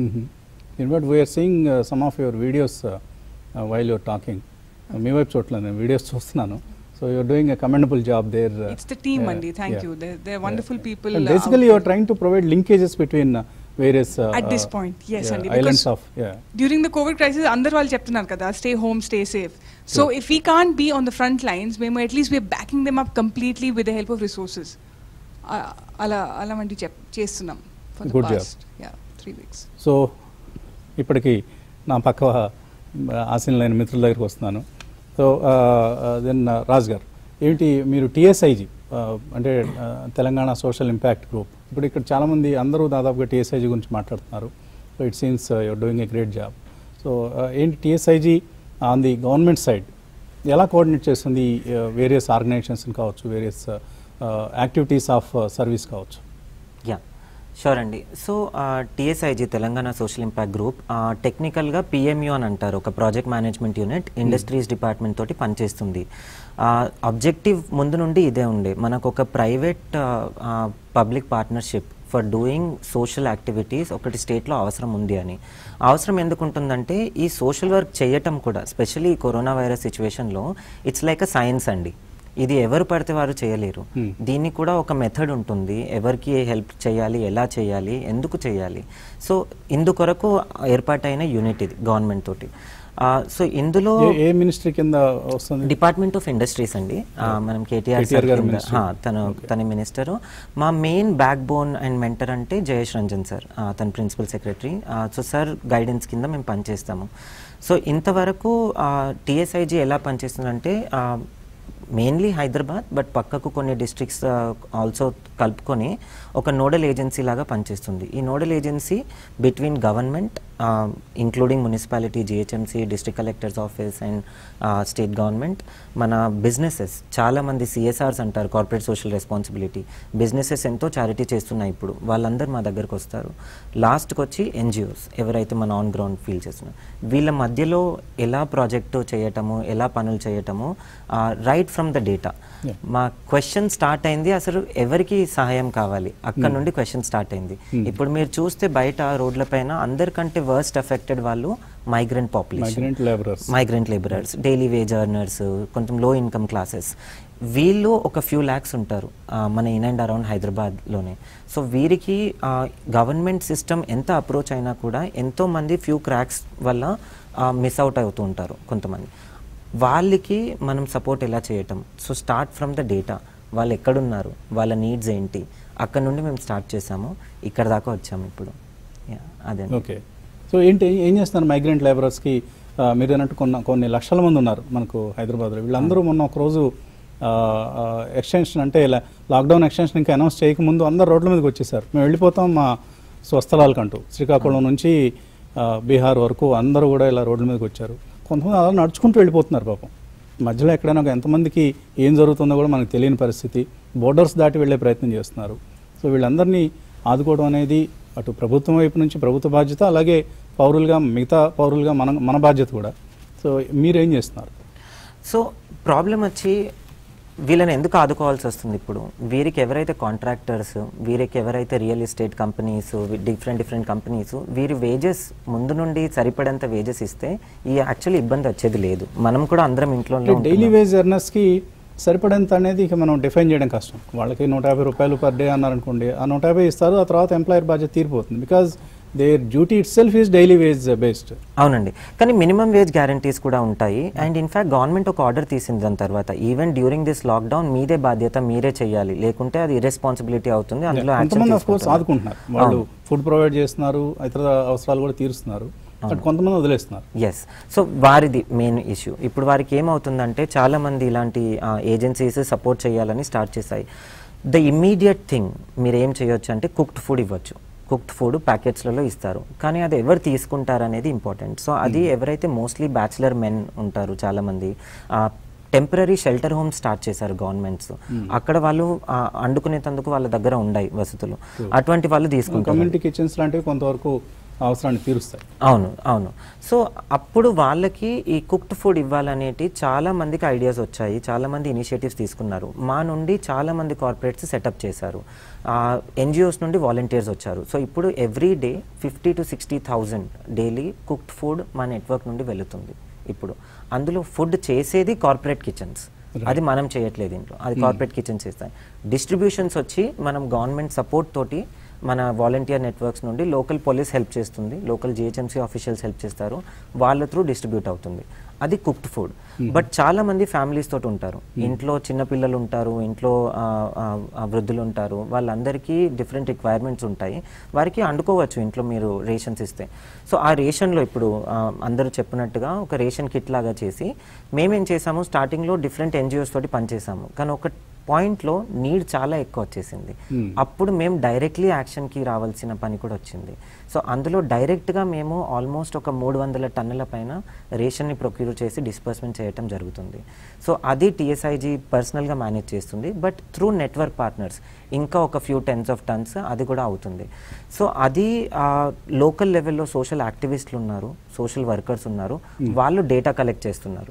in but we're seeing some of your videos while your talking మీ వైపు చూడలేదు నేను videos చూస్తున్నాను so you're doing a commendable job there It's the team, Andy. Thank you. They're, they're wonderful people. uh, basically out you're trying to provide linkages between various At this point, yes, Andy, islands because- of yeah during the Covid crisis అందరు వాళ్ళు చెప్తున్నారు కదా stay home stay safe so True. If we can't be on the front lines మేము at least we're backing them up completely with the help of resources అలా అలా వంటి చెప్ చేస్తున్నాం for the Good job. Past yeah three weeks so ఇప్పటికి నా పక్క ఆశీనులైన మిత్రుల దగ్గరికి వస్తున్నాను సో దెన్ రాజ్ గారు ఏంటి మీరు టీఎస్ఐజీ అంటే ఆ, తెలంగాణ సోషల్ ఇంపాక్ట్ గ్రూప్ ఇప్పుడు ఇక్కడ చాలామంది అందరూ దాదాపుగా టీఎస్ఐజీ గురించి మాట్లాడుతున్నారు so it seems you're doing a great job so ఏంటి TSIG on the government side ఎలా కోఆర్డినేట్ చేస్తుంది వేరియస్ ఆర్గనైజేషన్స్ కావచ్చు వేరియస్ యాక్టివిటీస్ ఆఫ్ సర్వీస్ కావచ్చు యా షూర్ అండి so TSIG Telangana social impact group టెక్నికల్గా పిఎంయు అని అంటారు ఒక project management unit industries department తోటి పనిచేస్తుంది అబ్జెక్టివ్ ముందు నుండి ఇదే ఉండే మనకు ఒక private public partnership for doing social activities ఒకటి స్టేట్లో అవసరం ఉంది అని అవసరం ఎందుకు ఉంటుందంటే ఈ సోషల్ వర్క్ చేయటం కూడా స్పెషల్లీ ఈ కరోనా వైరస్ సిచ్యువేషన్లో ఇట్స్ లైక్ అ సైన్స్ అండి ఇది ఎవరు పడితే వారు చేయలేరు Hmm. దీనికి కూడా ఒక మెథడ్ ఉంటుంది ఎవరికి హెల్ప్ చేయాలి ఎలా చేయాలి ఎందుకు చేయాలి సో ఇందుకొరకు ఏర్పాటైన యూనిట్ ఇది గవర్నమెంట్ తోటి సో ఇందులో ఏ- ఏ మినిస్ట్రీ కింద వస్తుంది డిపార్ట్మెంట్ ఆఫ్ ఇండస్ట్రీస్ అండి ఆ, మనం కేటీఆర్ KTR గారి ministry. తను తన మినిస్టర్ మా main backbone and mentor అంటే జయేష్ రంజన్ సార్ ఆ, తన principal secretary so sir guidance కింద మేము పనిచేస్తాము సో ఇంతవరకు టీఎస్ఐజీ ఎలా పనిచేస్తుందంటే మెయిన్లీ హైదరాబాద్ బట్ పక్కకు కొన్ని డిస్ట్రిక్ట్స్ ఆల్సో కలుపుకొని ఒక నోడల్ ఏజెన్సీ లాగా పనిచేస్తుంది ఈ nodal agency between government including municipality GHMC district collectors office and state government మన బిజినెసెస్ చాలామంది సిఎస్ఆర్స్ అంటారు కార్పొరేట్ సోషల్ రెస్పాన్సిబిలిటీ బిజినెసెస్ ఎంతో చారిటీ చేస్తున్నాయి ఇప్పుడు వాళ్ళందరూ మా దగ్గరకు వస్తారు లాస్ట్కి వచ్చి ఎన్జిఓస్ ఎవరైతే మన ఆన్ గ్రౌండ్ ఫీల్ చేస్తున్నారు వీళ్ళ మధ్యలో ఎలా ప్రాజెక్టు చేయటము ఎలా పనులు చేయటము right from the data Yeah. మా క్వశ్చన్ స్టార్ట్ అయింది అసలు ఎవరికి సహాయం కావాలి అక్కడ నుండి క్వశ్చన్ స్టార్ట్ అయింది Hmm. ఇప్పుడు మీరు చూస్తే బయట రోడ్ల పైన అందరికంటే వర్స్ట్ అఫెక్టెడ్ వాళ్ళు migrant population migrant labourers migrant labourers daily wage earners కొంచెం లో ఇన్కమ్ క్లాసెస్ వీళ్ళు ఒక ఫ్యూ ల్యాక్స్ ఉంటారు ఆ, మన ఇన్ అండ్ అరౌండ్ హైదరాబాద్లోనే సో వీరికి గవర్నమెంట్ సిస్టమ్ ఎంత అప్రోచ్ అయినా కూడా ఎంతో మంది ఫ్యూ క్రాక్స్ వల్ల మిస్ అవుట్ అవుతూ ఉంటారు కొంతమంది వాళ్ళకి మనం సపోర్ట్ ఎలా చేయటం so start from the data వాళ్ళు ఎక్కడున్నారు వాళ్ళ నీడ్స్ ఏంటి అక్కడ నుండి మేము స్టార్ట్ చేసాము ఇక్కడ దాకా వచ్చాము ఇప్పుడు Yeah, అదే ఓకే సో ఏంటి ఏం చేస్తున్నారు మైగ్రెంట్ లేబరర్స్కి మీరు అన్నట్టు కొన్న కొన్ని లక్షల మంది ఉన్నారు మనకు హైదరాబాద్లో వీళ్ళందరూ మొన్న ఒక రోజు ఎక్స్టెన్షన్ అంటే ఇలా లాక్డౌన్ ఎక్స్టెన్షన్ ఇంకా అనౌన్స్ చేయకముందు అందరు రోడ్ల మీదకి వచ్చేసారు మేము వెళ్ళిపోతాం మా స్వస్థలాలకంటూ శ్రీకాకుళం నుంచి ఆ, బీహార్ వరకు అందరూ కూడా ఇలా రోడ్ల మీదకి వచ్చారు కొంతమంది అలా నడుచుకుంటూ వెళ్ళిపోతున్నారు పాపం మధ్యలో ఎక్కడైనా ఒక ఎంతమందికి ఏం జరుగుతుందో కూడా మనకు తెలియని పరిస్థితి బోర్డర్స్ దాటి వెళ్ళే ప్రయత్నం చేస్తున్నారు సో వీళ్ళందరినీ ఆదుకోవడం అనేది అటు ప్రభుత్వం వైపు నుంచి ప్రభుత్వ బాధ్యత అలాగే పౌరులుగా మిగతా పౌరులుగా మన మన బాధ్యత కూడా సో మీరేం చేస్తున్నారు సో ప్రాబ్లం వచ్చి వీళ్ళని ఎందుకు ఆదుకోవాల్సి వస్తుంది ఇప్పుడు వీరికి ఎవరైతే కాంట్రాక్టర్స్ వీరికి ఎవరైతే real estate companies different different companies వీరి వేజెస్ ముందు నుండి సరిపడేంత వేజెస్ ఇస్తే ఈ యాక్చువల్లీ ఇబ్బంది వచ్చేది లేదు మనం కూడా అందరం ఇంట్లో డైలీ వేజ్ ఎర్నర్స్కి సరిపడేంత అనేది ఇక మనం డిఫైన్ చేయడం కష్టం వాళ్ళకి నూట యాభై రూపాయలు పర్ డే అన్నారనుకోండి ఆ నూట యాభై ఇస్తారు ఆ తర్వాత ఎంప్లాయర్ బాధ్యత తీరిపోతుంది because their duty itself is daily wage based అవునండి కానీ మినిమం వేజ్ గ్యారంటీస్ కూడా ఉంటాయి అండ్ ఇన్ఫాక్ట్ గవర్నమెంట్ ఒక ఆర్డర్ తీసింది దాని తర్వాత ఈవెన్ డ్యూరింగ్ దిస్ లాక్డౌన్ మీదే బాధ్యత మీరే చేయాలి లేకుంటే అది ఇర్రెస్పాన్సిబిలిటీ అవుతుంది అందులో action కొంతమంది ఆఫ్ కోర్స్ తీసుకుంటారు. ఆదుకుంటున్నారు వాళ్ళు ఫుడ్ ప్రొవైడ్ చేస్తున్నారు ఇతర అవసరాలు కూడా తీరుస్తున్నారు బట్ కొంతమంది వదిలేస్తున్నారు ఎస్ సో వారిది మెయిన్ ఇష్యూ ఇప్పుడు వారికి ఏమవుతుందంటే చాలా మంది ఇలాంటి ఏజెన్సీస్ సపోర్ట్ చేయాలని స్టార్ట్ చేశాయి ద ఇమ్మీడియట్ థింగ్ మీరు ఏం చేయొచ్చు అంటే కుక్డ్ ఫుడ్ ఇవ్వచ్చు కుక్డ్ ఫుడ్ ప్యాకెట్స్లలో ఇస్తారు కానీ అది ఎవరు తీసుకుంటారు అనేది ఇంపార్టెంట్ సో అది ఎవరైతే మోస్ట్లీ బ్యాచిలర్ మెన్ ఉంటారు చాలా మంది టెంపరీ షెల్టర్ హోమ్ స్టార్ట్ చేశారు గవర్నమెంట్స్ అక్కడ వాళ్ళు ఆ, వండుకునేందుకు వాళ్ళ దగ్గర ఉన్నాయి వసతులు అటువంటి వాళ్ళు తీసుకుంటారు కమ్యూనిటీ కిచెన్స్ లాంటివి కొంతవరకు అవసరాన్ని తీరుస్తాయి అవును అవును సో అప్పుడు వాళ్ళకి ఈ కుక్డ్ ఫుడ్ ఇవ్వాలనేటి చాలా మందికి ఐడియాస్ వచ్చాయి చాలా మంది ఇనిషియేటివ్స్ తీసుకున్నారు మా నుండి చాలా మంది కార్పొరేట్స్ సెటప్ చేశారు ఎన్జిఓస్ నుండి వాలంటీర్స్ వచ్చారు సో ఇప్పుడు every day fifty to sixty thousand daily cooked food మా నెట్వర్క్ నుండి వెళుతుంది ఇప్పుడు అందులో ఫుడ్ చేసేది కార్పొరేట్ కిచెన్స్ అది మనం చేయట్లేదు ఇంట్లో అది కార్పొరేట్ కిచెన్స్ చేస్తాయి డిస్ట్రిబ్యూషన్స్ వచ్చి మనం గవర్నమెంట్ సపోర్ట్ తోటి మన వాలంటీర్ నెట్వర్క్స్ నుండి లోకల్ పోలీస్ హెల్ప్ చేస్తుంది లోకల్ జిహెచ్ఎంసీ ఆఫీషియల్స్ హెల్ప్ చేస్తారు వాళ్ళ త్రూ డిస్ట్రిబ్యూట్ అవుతుంది అది కుక్డ్ ఫుడ్ బట్ చాలా మంది ఫ్యామిలీస్ తోటి ఉంటారు ఇంట్లో చిన్న పిల్లలు ఉంటారు ఇంట్లో ఆ, ఆ, ఆ, వృద్ధులు ఉంటారు వాళ్ళందరికీ డిఫరెంట్ రిక్వైర్మెంట్స్ ఉంటాయి వారికి వండుకోవచ్చు ఇంట్లో మీరు రేషన్స్ ఇస్తే సో ఆ రేషన్లో ఇప్పుడు ఆ, అందరూ చెప్పినట్టుగా ఒక రేషన్ కిట్ లాగా చేసి మేమేం చేసాము స్టార్టింగ్లో డిఫరెంట్ ఎన్జిఓస్ తోటి పనిచేసాము కానీ ఒక పాయింట్లో నీడ్ చాలా ఎక్కువ వచ్చేసింది అప్పుడు మేము డైరెక్ట్లీ యాక్షన్కి రావాల్సిన పని కూడా వచ్చింది సో అందులో డైరెక్ట్గా మేము ఆల్మోస్ట్ ఒక మూడు వందల టన్నుల పైన రేషన్ని ప్రొక్యూర్ చేసి డిస్పర్స్మెంట్ చేయటం జరుగుతుంది సో అది టీఎస్ఐజీ పర్సనల్గా మేనేజ్ చేస్తుంది బట్ త్రూ నెట్వర్క్ పార్ట్నర్స్ ఇంకా ఒక ఫ్యూ టెన్స్ ఆఫ్ టన్స్ అది కూడా అవుతుంది సో అది లోకల్ లెవెల్లో సోషల్ యాక్టివిస్టులు ఉన్నారు సోషల్ వర్కర్స్ ఉన్నారు వాళ్ళు డేటా కలెక్ట్ చేస్తున్నారు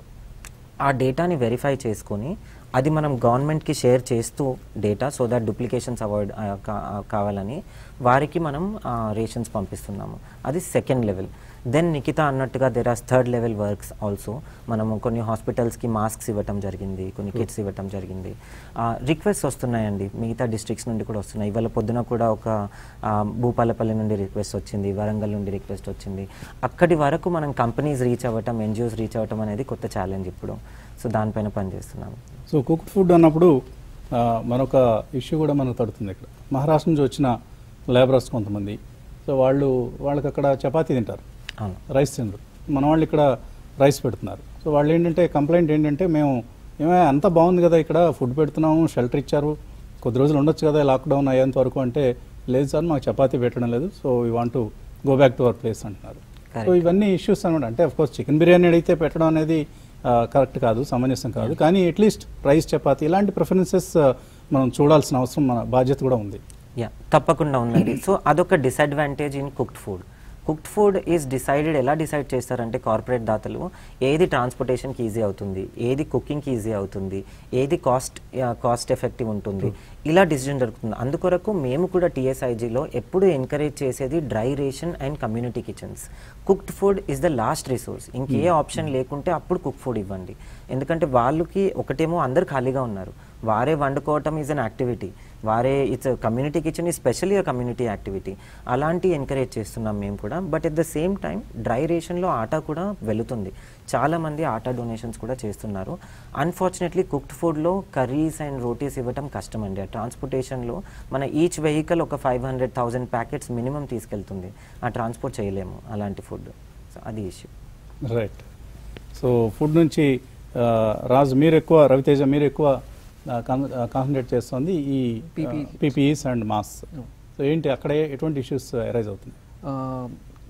ఆ డేటాని వెరిఫై చేసుకొని అది మనం గవర్నమెంట్కి షేర్ చేస్తూ data so that duplications avoid కావాలని వారికి మనం రేషన్స్ పంపిస్తున్నాము అది సెకండ్ లెవెల్ దెన్ నిఖిత అన్నట్టుగా there are third level works also మనము కొన్ని హాస్పిటల్స్కి మాస్క్స్ ఇవ్వటం జరిగింది కొన్ని కిట్స్ ఇవ్వటం జరిగింది రిక్వెస్ట్ వస్తున్నాయండి మిగతా డిస్ట్రిక్ట్స్ నుండి కూడా వస్తున్నాయి ఇవాళ పొద్దున కూడా ఒక ఆ, భూపాలపల్లి నుండి రిక్వెస్ట్ వచ్చింది వరంగల్ నుండి రిక్వెస్ట్ వచ్చింది అక్కడి వరకు మనం కంపెనీస్ రీచ్ అవ్వటం ఎన్జిఓస్ రీచ్ అవ్వటం అనేది కొత్త ఛాలెంజ్ ఇప్పుడు సో దానిపైన పనిచేస్తున్నాము సో కుక్డ్ ఫుడ్ అన్నప్పుడు ఆ, మరొక ఇష్యూ కూడా మనకు తడుతుంది ఇక్కడ మహారాష్ట్ర నుంచి వచ్చిన లేబరర్స్ కొంతమంది సో వాళ్ళు వాళ్ళకి అక్కడ చపాతీ తింటారు అవును రైస్ తినరు మన వాళ్ళు ఇక్కడ రైస్ పెడుతున్నారు సో వాళ్ళు ఏంటంటే కంప్లైంట్ ఏంటంటే మేము ఏమే అంత బాగుంది కదా ఇక్కడ ఫుడ్ పెడుతున్నాము షెల్టర్ ఇచ్చారు కొద్ది రోజులు ఉండొచ్చు కదా లాక్డౌన్ అయ్యేంత వరకు అంటే లేదు సార్ మాకు చపాతీ పెట్టడం లేదు so we want to go back to our place అంటున్నారు సో Correct. ఇవన్నీ ఇష్యూస్ అనమాట అంటే కోర్స్ చికెన్ బిర్యానీ అడిగితే పెట్టడం అనేది కరెక్ట్ కాదు సమంజసం కాదు కానీ అట్లీస్ట్ రైస్ చపాతీ ఇలాంటి ప్రిఫరెన్సెస్ మనం చూడాల్సిన అవసరం మన బాధ్యత కూడా ఉంది యా తప్పకుండా ఉందండి సో అదొక disadvantage in cooked food cooked food is decided ఎలా డిసైడ్ చేస్తారంటే కార్పొరేట్ దాతలు ఏది ట్రాన్స్పోర్టేషన్కి ఈజీ అవుతుంది ఏది కుకింగ్కి ఈజీ అవుతుంది ఏది కాస్ట్ కాస్ట్ ఎఫెక్టివ్ ఉంటుంది ఇలా డిసిజన్ జరుగుతుంది అందుకొరకు మేము కూడా టీఎస్ఐజీలో ఎప్పుడు ఎంకరేజ్ చేసేది dry ration and community kitchens cooked food is the last resource ఇంకే ఆప్షన్ లేకుంటే అప్పుడు కుక్ ఫుడ్ ఇవ్వండి ఎందుకంటే వాళ్ళకి ఒకటేమో అందరు ఖాళీగా ఉన్నారు వారే వండుకోవటం ఈజ్ అన్ యాక్టివిటీ వారే ఇట్స్ కమ్యూనిటీ కిచెన్ ఈ స్పెషల్లీ కమ్యూనిటీ యాక్టివిటీ అలాంటి ఎంకరేజ్ చేస్తున్నాం మేము కూడా but at the same time dry రేషన్లో ఆటా కూడా వెళుతుంది చాలా మంది ఆటా డొనేషన్స్ కూడా చేస్తున్నారు అన్ఫార్చునేట్లీ కుక్డ్ ఫుడ్లో కర్రీస్ అండ్ రోటీస్ ఇవ్వటం కష్టం అండి ఆ ట్రాన్స్పోర్టేషన్లో మన ఈచ్ వెహికల్ ఒక five hundred thousand packets minimum తీసుకెళ్తుంది ఆ ట్రాన్స్పోర్ట్ చేయలేము అలాంటి ఫుడ్ సో అది ఇష్యూ రైట్ సో ఫుడ్ నుంచి ఆ, రాజు మీరు ఎక్కువ రవితేజ మీరు ఎక్కువ కాన్సన్ట్రేట్ చేస్తుంది ఈ పీపీఈస్ అండ్ మాస్ సో ఏంటి అక్కడ ఎటువంటి ఇష్యూస్ అరైజ్ అవుతుంది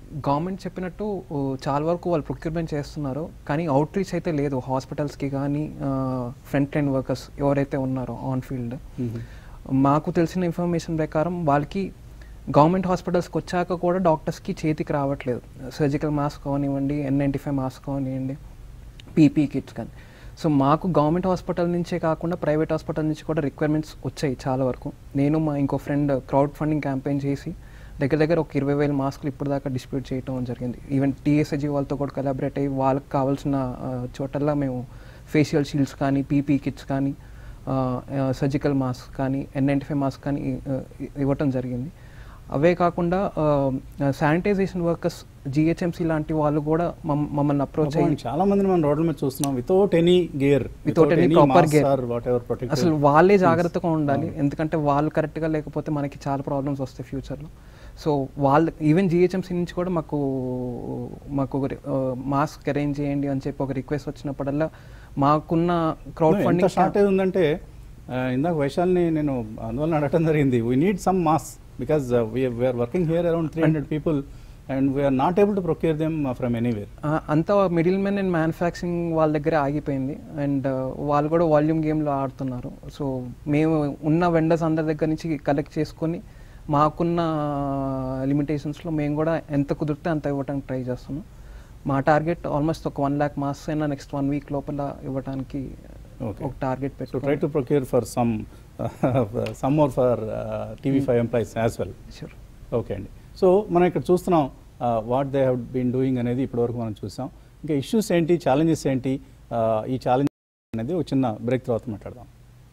గవర్నమెంట్ చెప్పినట్టు ఓ, చాలా వరకు వాళ్ళు ప్రొక్యూర్మెంట్ చేస్తున్నారు కానీ అవుట్ రీచ్ అయితే లేదు హాస్పిటల్స్కి కానీ ఫ్రంట్ లైన్ వర్కర్స్ ఎవరైతే ఉన్నారో ఆన్ ఫీల్డ్ మాకు తెలిసిన ఇన్ఫర్మేషన్ ప్రకారం వాళ్ళకి గవర్నమెంట్ హాస్పిటల్స్కి వచ్చాక కూడా డాక్టర్స్కి చేతికి రావట్లేదు సర్జికల్ మాస్క్ కానివ్వండి ఎన్ నైంటీ ఫైవ్ మాస్క్ కానివ్వండి పీపీ కిట్స్ కానీ సో మాకు గవర్నమెంట్ హాస్పిటల్ నుంచే కాకుండా ప్రైవేట్ హాస్పిటల్ నుంచి కూడా రిక్వైర్మెంట్స్ వచ్చాయి చాలా వరకు నేను మా ఇంకో ఫ్రెండ్ క్రౌడ్ ఫండింగ్ క్యాంపెయిన్ చేసి దగ్గర దగ్గర ఒక ఇరవై వేల మాస్కులు ఇప్పటిదాకా డిస్ట్రిబ్యూట్ చేయడం జరిగింది ఈవెన్ టీఎస్ఐజీ వాళ్ళతో కూడా కొలాబరేట్ అయ్యి వాళ్ళకి కావాల్సిన ఆ, చోటల్లా మేము ఫేషియల్ షీల్డ్స్ కానీ పీపీ కిట్స్ కానీ సర్జికల్ మాస్క్ కానీ ఎన్ నైంటీ ఫైవ్ మాస్క్ కానీ ఆ, ఇవ్వటం జరిగింది అవే కాకుండా శానిటైజేషన్ వర్కర్స్ జిహెచ్ఎంసీ లాంటి వాళ్ళు కూడా మమ్- మమ్మల్ని అప్రోచ్ అయ్యి చాలా మందిని మనం రోడ్ల మీద చూస్తున్నాం without any gear Without any proper gear. Whatever protect అసలు వాళ్ళే జాగ్రత్తగా ఉండాలి ఎందుకంటే వాళ్ళు కరెక్ట్గా లేకపోతే మనకి చాలా ప్రాబ్లమ్స్ వస్తాయి ఫ్యూచర్లో సో వాళ్ళు ఈవెన్ జిహెచ్ఎంసీ నుంచి కూడా మాకు మాకు ఒక మాస్క్ అరేంజ్ చేయండి అని చెప్పి ఒక రిక్వెస్ట్ వచ్చినప్పుడల్లా మాకున్న క్రౌడ్ ఎంత ఫండింగ్ షార్టేజ్ ఉందంటే ఆ, ఇందాక వైశాల్ని నేను అందువల్ల అడగటం జరిగింది we need some masks because we're working here around three hundred people and we're not able to procure them from anywhere అంతా మిడిల్ మెన్ అండ్ మ్యానుఫ్యాక్చరింగ్ వాళ్ళ దగ్గర ఆగిపోయింది అండ్ వాళ్ళు కూడా వాల్యూమ్ గేమ్లో ఆడుతున్నారు సో మేము ఉన్న వెండర్స్ అందరి దగ్గర నుంచి కలెక్ట్ చేసుకొని మాకున్న లిమిటేషన్స్లో మేము కూడా ఎంత కుదిరితే అంత ఇవ్వడానికి ట్రై చేస్తున్నాం మా టార్గెట్ ఆల్మోస్ట్ ఒక వన్ ల్యాక్ మాస్ అయినా నెక్స్ట్ వన్ వీక్ లోపల ఇవ్వడానికి Okay. ఒక టార్గెట్ సో ట్రై పెట్టుకో to procure for some some more for TV five employees as well sure okay అండి సో మనం ఇక్కడ చూస్తున్నాం what they have been doing అనేది ఇప్పటివరకు మనం చూసాం ఇంకా ఇష్యూస్ ఏంటి ఛాలెంజెస్ ఏంటి uh, ఈ ఛాలెంజ్ అనేది ఒక చిన్న బ్రేక్ తర్వాత మాట్లాడదాం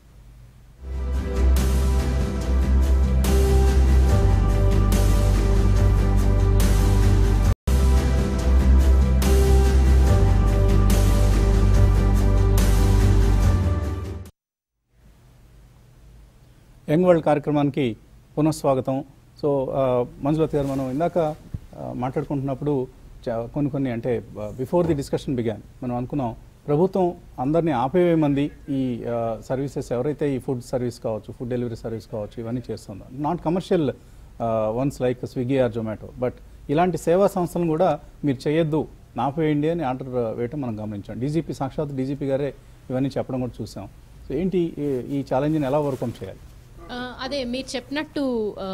యంగ్ వరల్డ్ కార్యక్రమానికి పునఃస్వాగతం సో ఆ, మంజులత గారు మనం ఇందాక ఆ, మాట్లాడుకుంటున్నప్పుడు చా- కొన్ని కొన్ని అంటే బిఫోర్ ది డిస్కషన్ బిగాన్ మనం అనుకున్నాం ప్రభుత్వం అందరినీ ఆపేయమంది ఈ సర్వీసెస్ ఎవరైతే ఈ ఫుడ్ సర్వీస్ కావచ్చు ఫుడ్ డెలివరీ సర్వీస్ కావచ్చు ఇవన్నీ చేస్తుందో not commercial ones like Swiggy or Zomato but ఇలాంటి సేవా సంస్థలను కూడా మీరు చేయొద్దు నాపేయండి అని ఆర్డర్ వేయటం మనం గమనించాం డీజీపీ సాక్షాత్ డీజీపీ గారే ఇవన్నీ చెప్పడం కూడా చూసాం సో ఏంటి ఈ- ఈ ఛాలెంజ్ని ఎలా ఓవర్కమ్ చేయాలి ఆ, అదే మీరు చెప్పినట్టు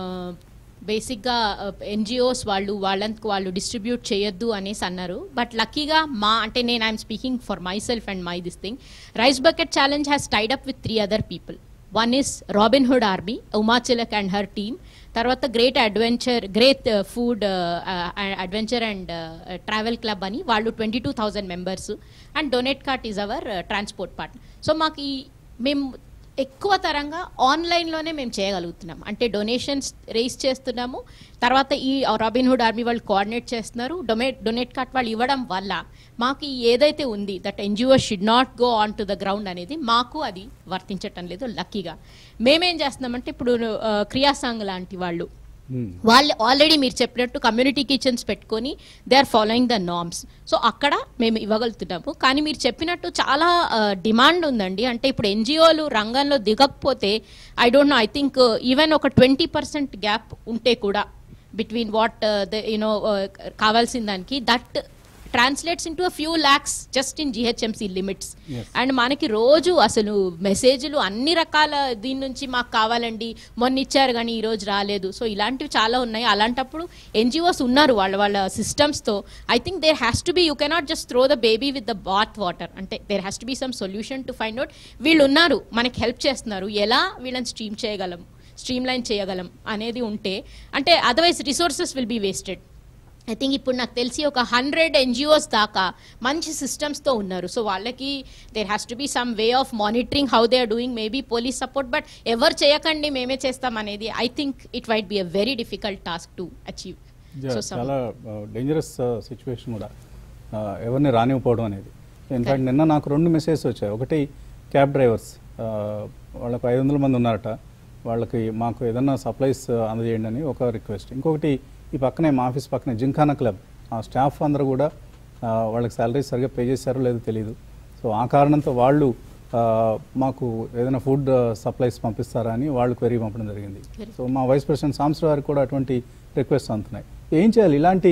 బేసిక్గా ఎన్జిఓస్ వాళ్ళు వాళ్ళంతకు వాళ్ళు డిస్ట్రిబ్యూట్ చేయొద్దు అనేసి అన్నారు బట్ లక్కీగా మా అంటే నేను I'm speaking for myself and my this thing rice bucket challenge has tied up with three other people one is Robin Hood army ఉమాచిలక్ అండ్ హర్ టీమ్ తర్వాత great adventure great food adventure and travel club అని వాళ్ళు twenty two thousand members and Donatekart is our transport part so మాకు ఈ మేము ఎక్కువ తరంగా ఆన్లైన్లోనే మేము చేయగలుగుతున్నాం అంటే డొనేషన్స్ రేస్ చేస్తున్నాము తర్వాత ఈ రాబిన్హుడ్ ఆర్మీ వాళ్ళు కోఆర్డినేట్ చేస్తున్నారు డొనేట్ డొనేట్ కార్ట్ వాళ్ళు ఇవ్వడం వల్ల మాకు ఈ ఏదైతే ఉంది that NGO should not go on to the ground అనేది మాకు అది వర్తించటం లేదు లక్కీగా మేమేం చేస్తున్నామంటే ఇప్పుడు ఆ, క్రియాసాంగ్ లాంటి వాళ్ళు వాళ్ళు ఆల్రెడీ మీరు చెప్పినట్టు కమ్యూనిటీ కిచెన్స్ పెట్టుకొని they are following the norms so అక్కడ మేము ఇవ్వగలుగుతున్నాము కానీ మీరు చెప్పినట్టు చాలా డిమాండ్ ఉందండి అంటే ఇప్పుడు ఎన్జిఓలు రంగంలో దిగకపోతే I don't know I think even ఒక ట్వంటీ పర్సెంట్ గ్యాప్ ఉంటే కూడా బిట్వీన్ వాట్ ద యూనో కావాల్సిన దానికి that translates into a few lakhs just in GHMC limits Yes. And మనకి రోజు అసలు మెసేజ్లు అన్ని రకాల దీని నుంచి మాకు కావాలండి మొన్న ఇచ్చారు కానీ ఈ రోజు రాలేదు సో ఇలాంటివి చాలా ఉన్నాయి అలాంటప్పుడు ఎన్జిఓస్ ఉన్నారు వాళ్ళ వాళ్ళ సిస్టమ్స్తో I think there has to be you cannot just throw the baby with the bathwater అంటే there has to be some solution to find out వీళ్ళు ఉన్నారు మనకి హెల్ప్ చేస్తున్నారు ఎలా వీళ్ళని స్ట్రీమ్ చేయగలం స్ట్రీమ్ లైన్ చేయగలం అనేది ఉంటే అంటే otherwise resources will be wasted I think ఇప్పుడు నాకు తెలిసి ఒక హండ్రెడ్ ఎన్జిఓస్ దాకా మంచి సిస్టమ్స్తో ఉన్నారు సో వాళ్ళకి there has to be some way of monitoring how they are doing maybe police support but ఎవరు చేయకండి మేమే చేస్తాం అనేది I think it would be a very difficult task to achieve Yeah, so చాలా డేంజరస్ సిచ్యువేషన్ కూడా uh, ఎవరిని రానివ్వకపోవడం అనేది in fact నిన్న నాకు రెండు మెసేజెస్ వచ్చాయి ఒకటి క్యాబ్ డ్రైవర్స్ వాళ్ళకు ఐదు వందల మంది ఉన్నారట వాళ్ళకి మాకు ఏదన్నా సప్లైస్ అందజేయండి అని ఒక రిక్వెస్ట్ ఇంకొకటి ఈ పక్కనే మా ఆఫీస్ పక్కనే జింఖానా క్లబ్ ఆ స్టాఫ్ అందరూ కూడా uh, వాళ్ళకి శాలరీస్ సరిగ్గా పే చేశారో లేదో తెలియదు సో ఆ కారణంతో వాళ్ళు uh, మాకు ఏదైనా ఫుడ్ సప్లైస్ పంపిస్తారా అని వాళ్ళు క్వెరీ పంపడం జరిగింది సో మా వైస్ ప్రెసిడెంట్ సాంసర్ గారికి కూడా అటువంటి రిక్వెస్ట్ అందుతున్నాయి ఏం చేయాలి ఇలాంటి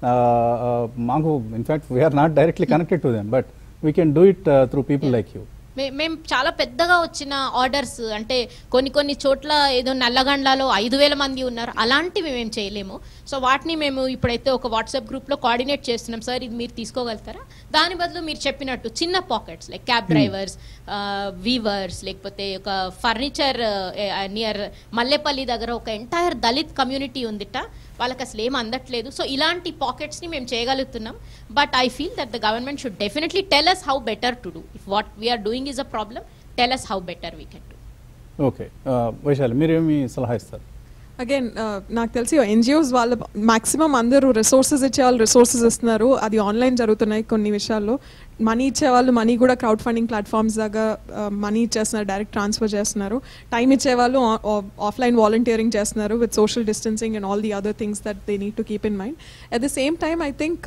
మాకు in fact we're not directly connected to them but we can do it through people like you మే- మేము చాలా పెద్దగా వచ్చిన ఆర్డర్స్ అంటే కొన్ని కొన్ని చోట్ల ఏదో నల్లగండ్లలో ఐదు వేల మంది ఉన్నారు అలాంటివి మేము చేయలేము సో వాటిని మేము ఇప్పుడైతే ఒక వాట్సాప్ గ్రూప్లో కోఆర్డినేట్ చేస్తున్నాం సార్ ఇది మీరు తీసుకోగలుగుతారా దాని బదులు మీరు చెప్పినట్టు చిన్న pockets like cab drivers weavers లేకపోతే ఒక ఫర్నిచర్ నియర్ మల్లెపల్లి దగ్గర ఒక ఎంటైర్ దళిత్ కమ్యూనిటీ ఉందిట వాళ్ళకి అసలు ఏం అందట్లేదు సో ఇలాంటి పాకెట్స్ని మేము చేయగలుగుతున్నాం but I feel that the government should definitely tell us how better to do if what we're doing is a problem tell us how better we can do okay Vaishali మీరేమి సలహా ఇస్తారు అగైన్ నాకు తెలిసి NGOs వాళ్ళ maximum అందరూ resources ఇచ్చే వాళ్ళు resources ఇస్తున్నారు అది ఆన్లైన్ జరుగుతున్నాయి కొన్ని విషయాల్లో మనీ ఇచ్చే వాళ్ళు మనీ కూడా క్రౌడ్ ఫండింగ్ ప్లాట్ఫామ్స్ దాకా మనీ ఇచ్చేస్తున్నారు డైరెక్ట్ ట్రాన్స్ఫర్ చేస్తున్నారు టైం ఇచ్చే వాళ్ళు ఆఫ్లైన్ వాలంటీరింగ్ చేస్తున్నారు with social distancing and all the other things that they need to keep in mind at the same time I think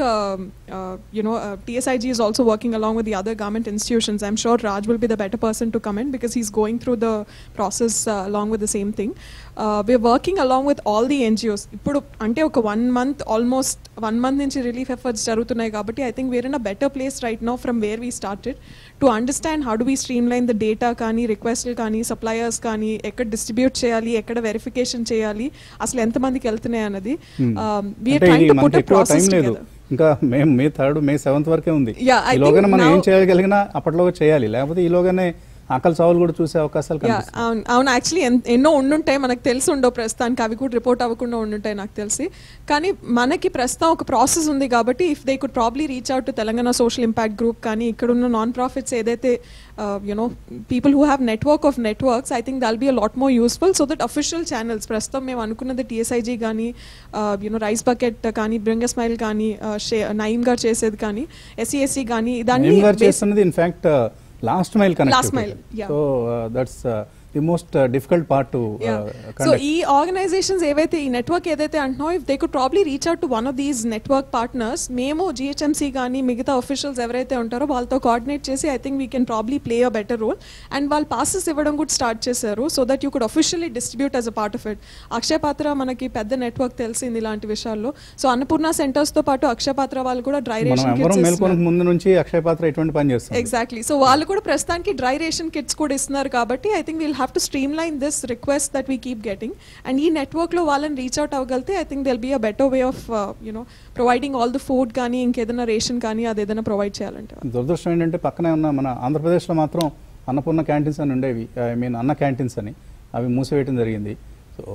you know TSIG is also working along with the other government institutions. I'm sure Raj will be the better person to come in because he's going through the process uh, along with the same thing. Uh, we're working along with all the NGOs. ఇప్పుడు అంటే ఒక one month almost one month నుంచి relief efforts జరుగుతున్నాయి కాబట్టి I think we're in a better place right no from where we started to understand how do we streamline the data కానీ రిక్వెస్ట్లు కానీ suppliers కానీ ఎక్కడ డిస్ట్రిబ్యూట్ చేయాలి ఎక్కడ వెరిఫికేషన్ చేయాలి అసలు ఎంతమందికి వెళ్తున్నాయి అన్నది Hmm. వీఆర్ అంటే ట్రైంగ్ ఇది టు పుట్ మనకి ఎక్కువ టైం ప్రాసెస్ లేదు టుగెదర్ ఇంకా మేము మే థర్డ్ మే సెవెంత్ వరకే ఉంది Yeah, I ఈలోగానే think మనం ఏం now- చేయగలిగినా అప్పట్లోగా చేయాలి లేకపోతే ఈలోగానే ఆకలి చావులు కూడా చూసే అవకాశాలు యా కనిపిస్తాయి అవును అవును యాక్చువల్లీ ఎన్నో ఉండుంటాయి మనకు తెలిసి ఉండవు ప్రస్తుతానికి అవి కూడా రిపోర్ట్ అవ్వకుండా ఉండుంటాయి నాకు తెలిసి కానీ మనకి ప్రస్తుతం ఒక ప్రాసెస్ ఉంది కాబట్టి if they could probably reach out to Telangana social impact group కానీ ఇక్కడ ఉన్న నాన్ ప్రాఫిట్స్ ఏదైతే you know people who have network of networks I think that'll be a lot more useful so that official channels ప్రస్తుతం మేము అనుకున్నది TSIG కానీ you know rice bucket కానీ బ్రింగ smile కానీ నయీం గారు చేసేది కానీ ఎస్సీఎస్సీ కానీ దాన్ని మేము గారు base- చేస్తున్నది in fact last mile Last mile, yeah. So that's the most difficult part to so ఈ ఆర్గనైజేషన్స్ ఏవైతే ఈ నెట్వర్క్ ఏదైతే అంటున్నాయో if they could probably reach out to one of these network partners మేము జిహెచ్ఎంసీ కానీ మిగతా అఫీషియల్స్ ఎవరైతే ఉంటారో వాళ్ళతో కోఆర్డినేట్ చేసి I think we can probably play a better role and వాళ్ళు పాసెస్ ఇవ్వడం కూడా స్టార్ట్ చేశారు so that you could officially distribute as a part of it Akshaya Patra మనకి పెద్ద నెట్వర్క్ తెలిసింది ఇలాంటి విషయాల్లో సో అన్నపూర్ణ సెంటర్స్ తో పాటు అక్షయ పాత్ర వాళ్ళు కూడా డ్రై మనం ఎవరు రేషన్ మేల్కొనక ముందు నుంచి అక్షయ పాత్ర ఎటువంటి పని చేస్తుంది ఎగ్జాక్ట్లీ సో వాళ్ళు కూడా ప్రస్తుతానికి డ్రై రేషన్ కిట్స్ కూడా ఇస్తున్నారు కాబట్టి I think we'll have to streamline this request that we keep getting and ఈ నెట్వర్క్లో వాళ్ళని రీచ్ అవుట్ అవ్వగలిగితే I think they'll be a better way of you know providing all the food కానీ ఇంకేదైనా ration కానీ అది ఏదైనా ప్రొవైడ్ చేయాలంటే దురదృష్టం ఏంటంటే పక్కనే ఉన్న మన ఆంధ్రప్రదేశ్లో మాత్రం అన్నపూర్ణ క్యాంటీన్స్ అని ఉండేవి ఐ మీన్ అన్న క్యాంటీన్స్ అని అవి మూసివేయడం జరిగింది సో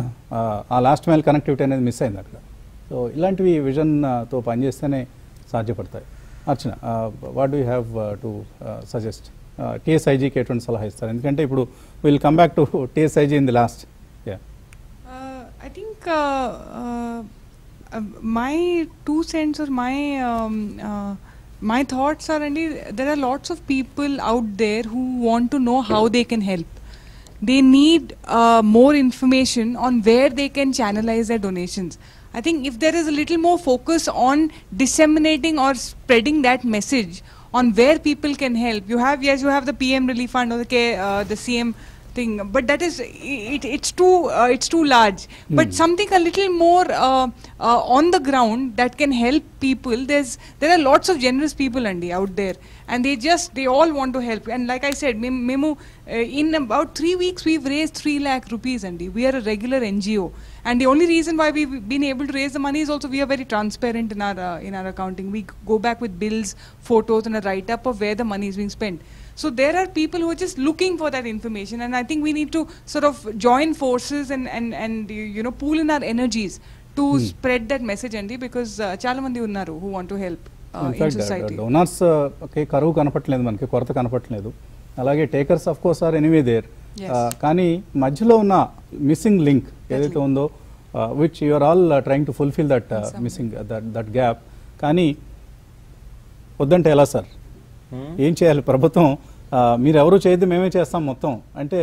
ఆ లాస్ట్ మైల్ కనెక్టివిటీ అనేది మిస్ అయింది అక్కడ సో ఇలాంటివి విజన్తో పనిచేస్తేనే సాధ్యపడతాయి Archana what do have to suggest టీఎస్ఐజీకి ఎటువంటి సలహా ఇస్తారు ఎందుకంటే ఇప్పుడు will come back to TSIG in the last yeah Uh, I think uh, uh, uh, my two cents or my um, uh, my thoughts are Andy, there are lots of people out there who want to know how they can help. They need uh, more information on where they can channelize their donations. I think if there is a little more focus on disseminating or spreading that message on where people can help, you have yes, you have the PM relief fund or the K, uh, the CM thing but that is it, it's too uh, it's too large but something a little more uh, uh, on the ground that can help people there's there are lots of generous people andy out there and they just they all want to help and like i said mem- memo uh, in about 3 weeks we've raised 3 lakh rupees andy we are a regular ngo and the only reason why we've been able to raise the money is also we are very transparent in our uh, in our accounting we g- go back with bills photos and a write up of where the money is being spent so there are people who are just looking for that information, and I think we need to sort of join forces and and and you you know pool in our energies to spread that message, Andy, because uh, చాలా మంది ఉన్నారు who want to help uh, in in fact society. Donors కి కరువు కనపట్లేదు మనకి కొరత కనపట్లేదు అలాగే takers of course are anyway there Yes. కానీ మధ్యలో ఉన్న మిస్సింగ్ లింక్ ఏదైతే ఉందో which you're all trying to fulfil that missing that that gap కానీ వద్దంటే ఎలా సార్ ఏం చేయాలి ప్రభుత్వం ఆ, మీరు ఎవరు చేయద్దు మేమే చేస్తాం మొత్తం అంటే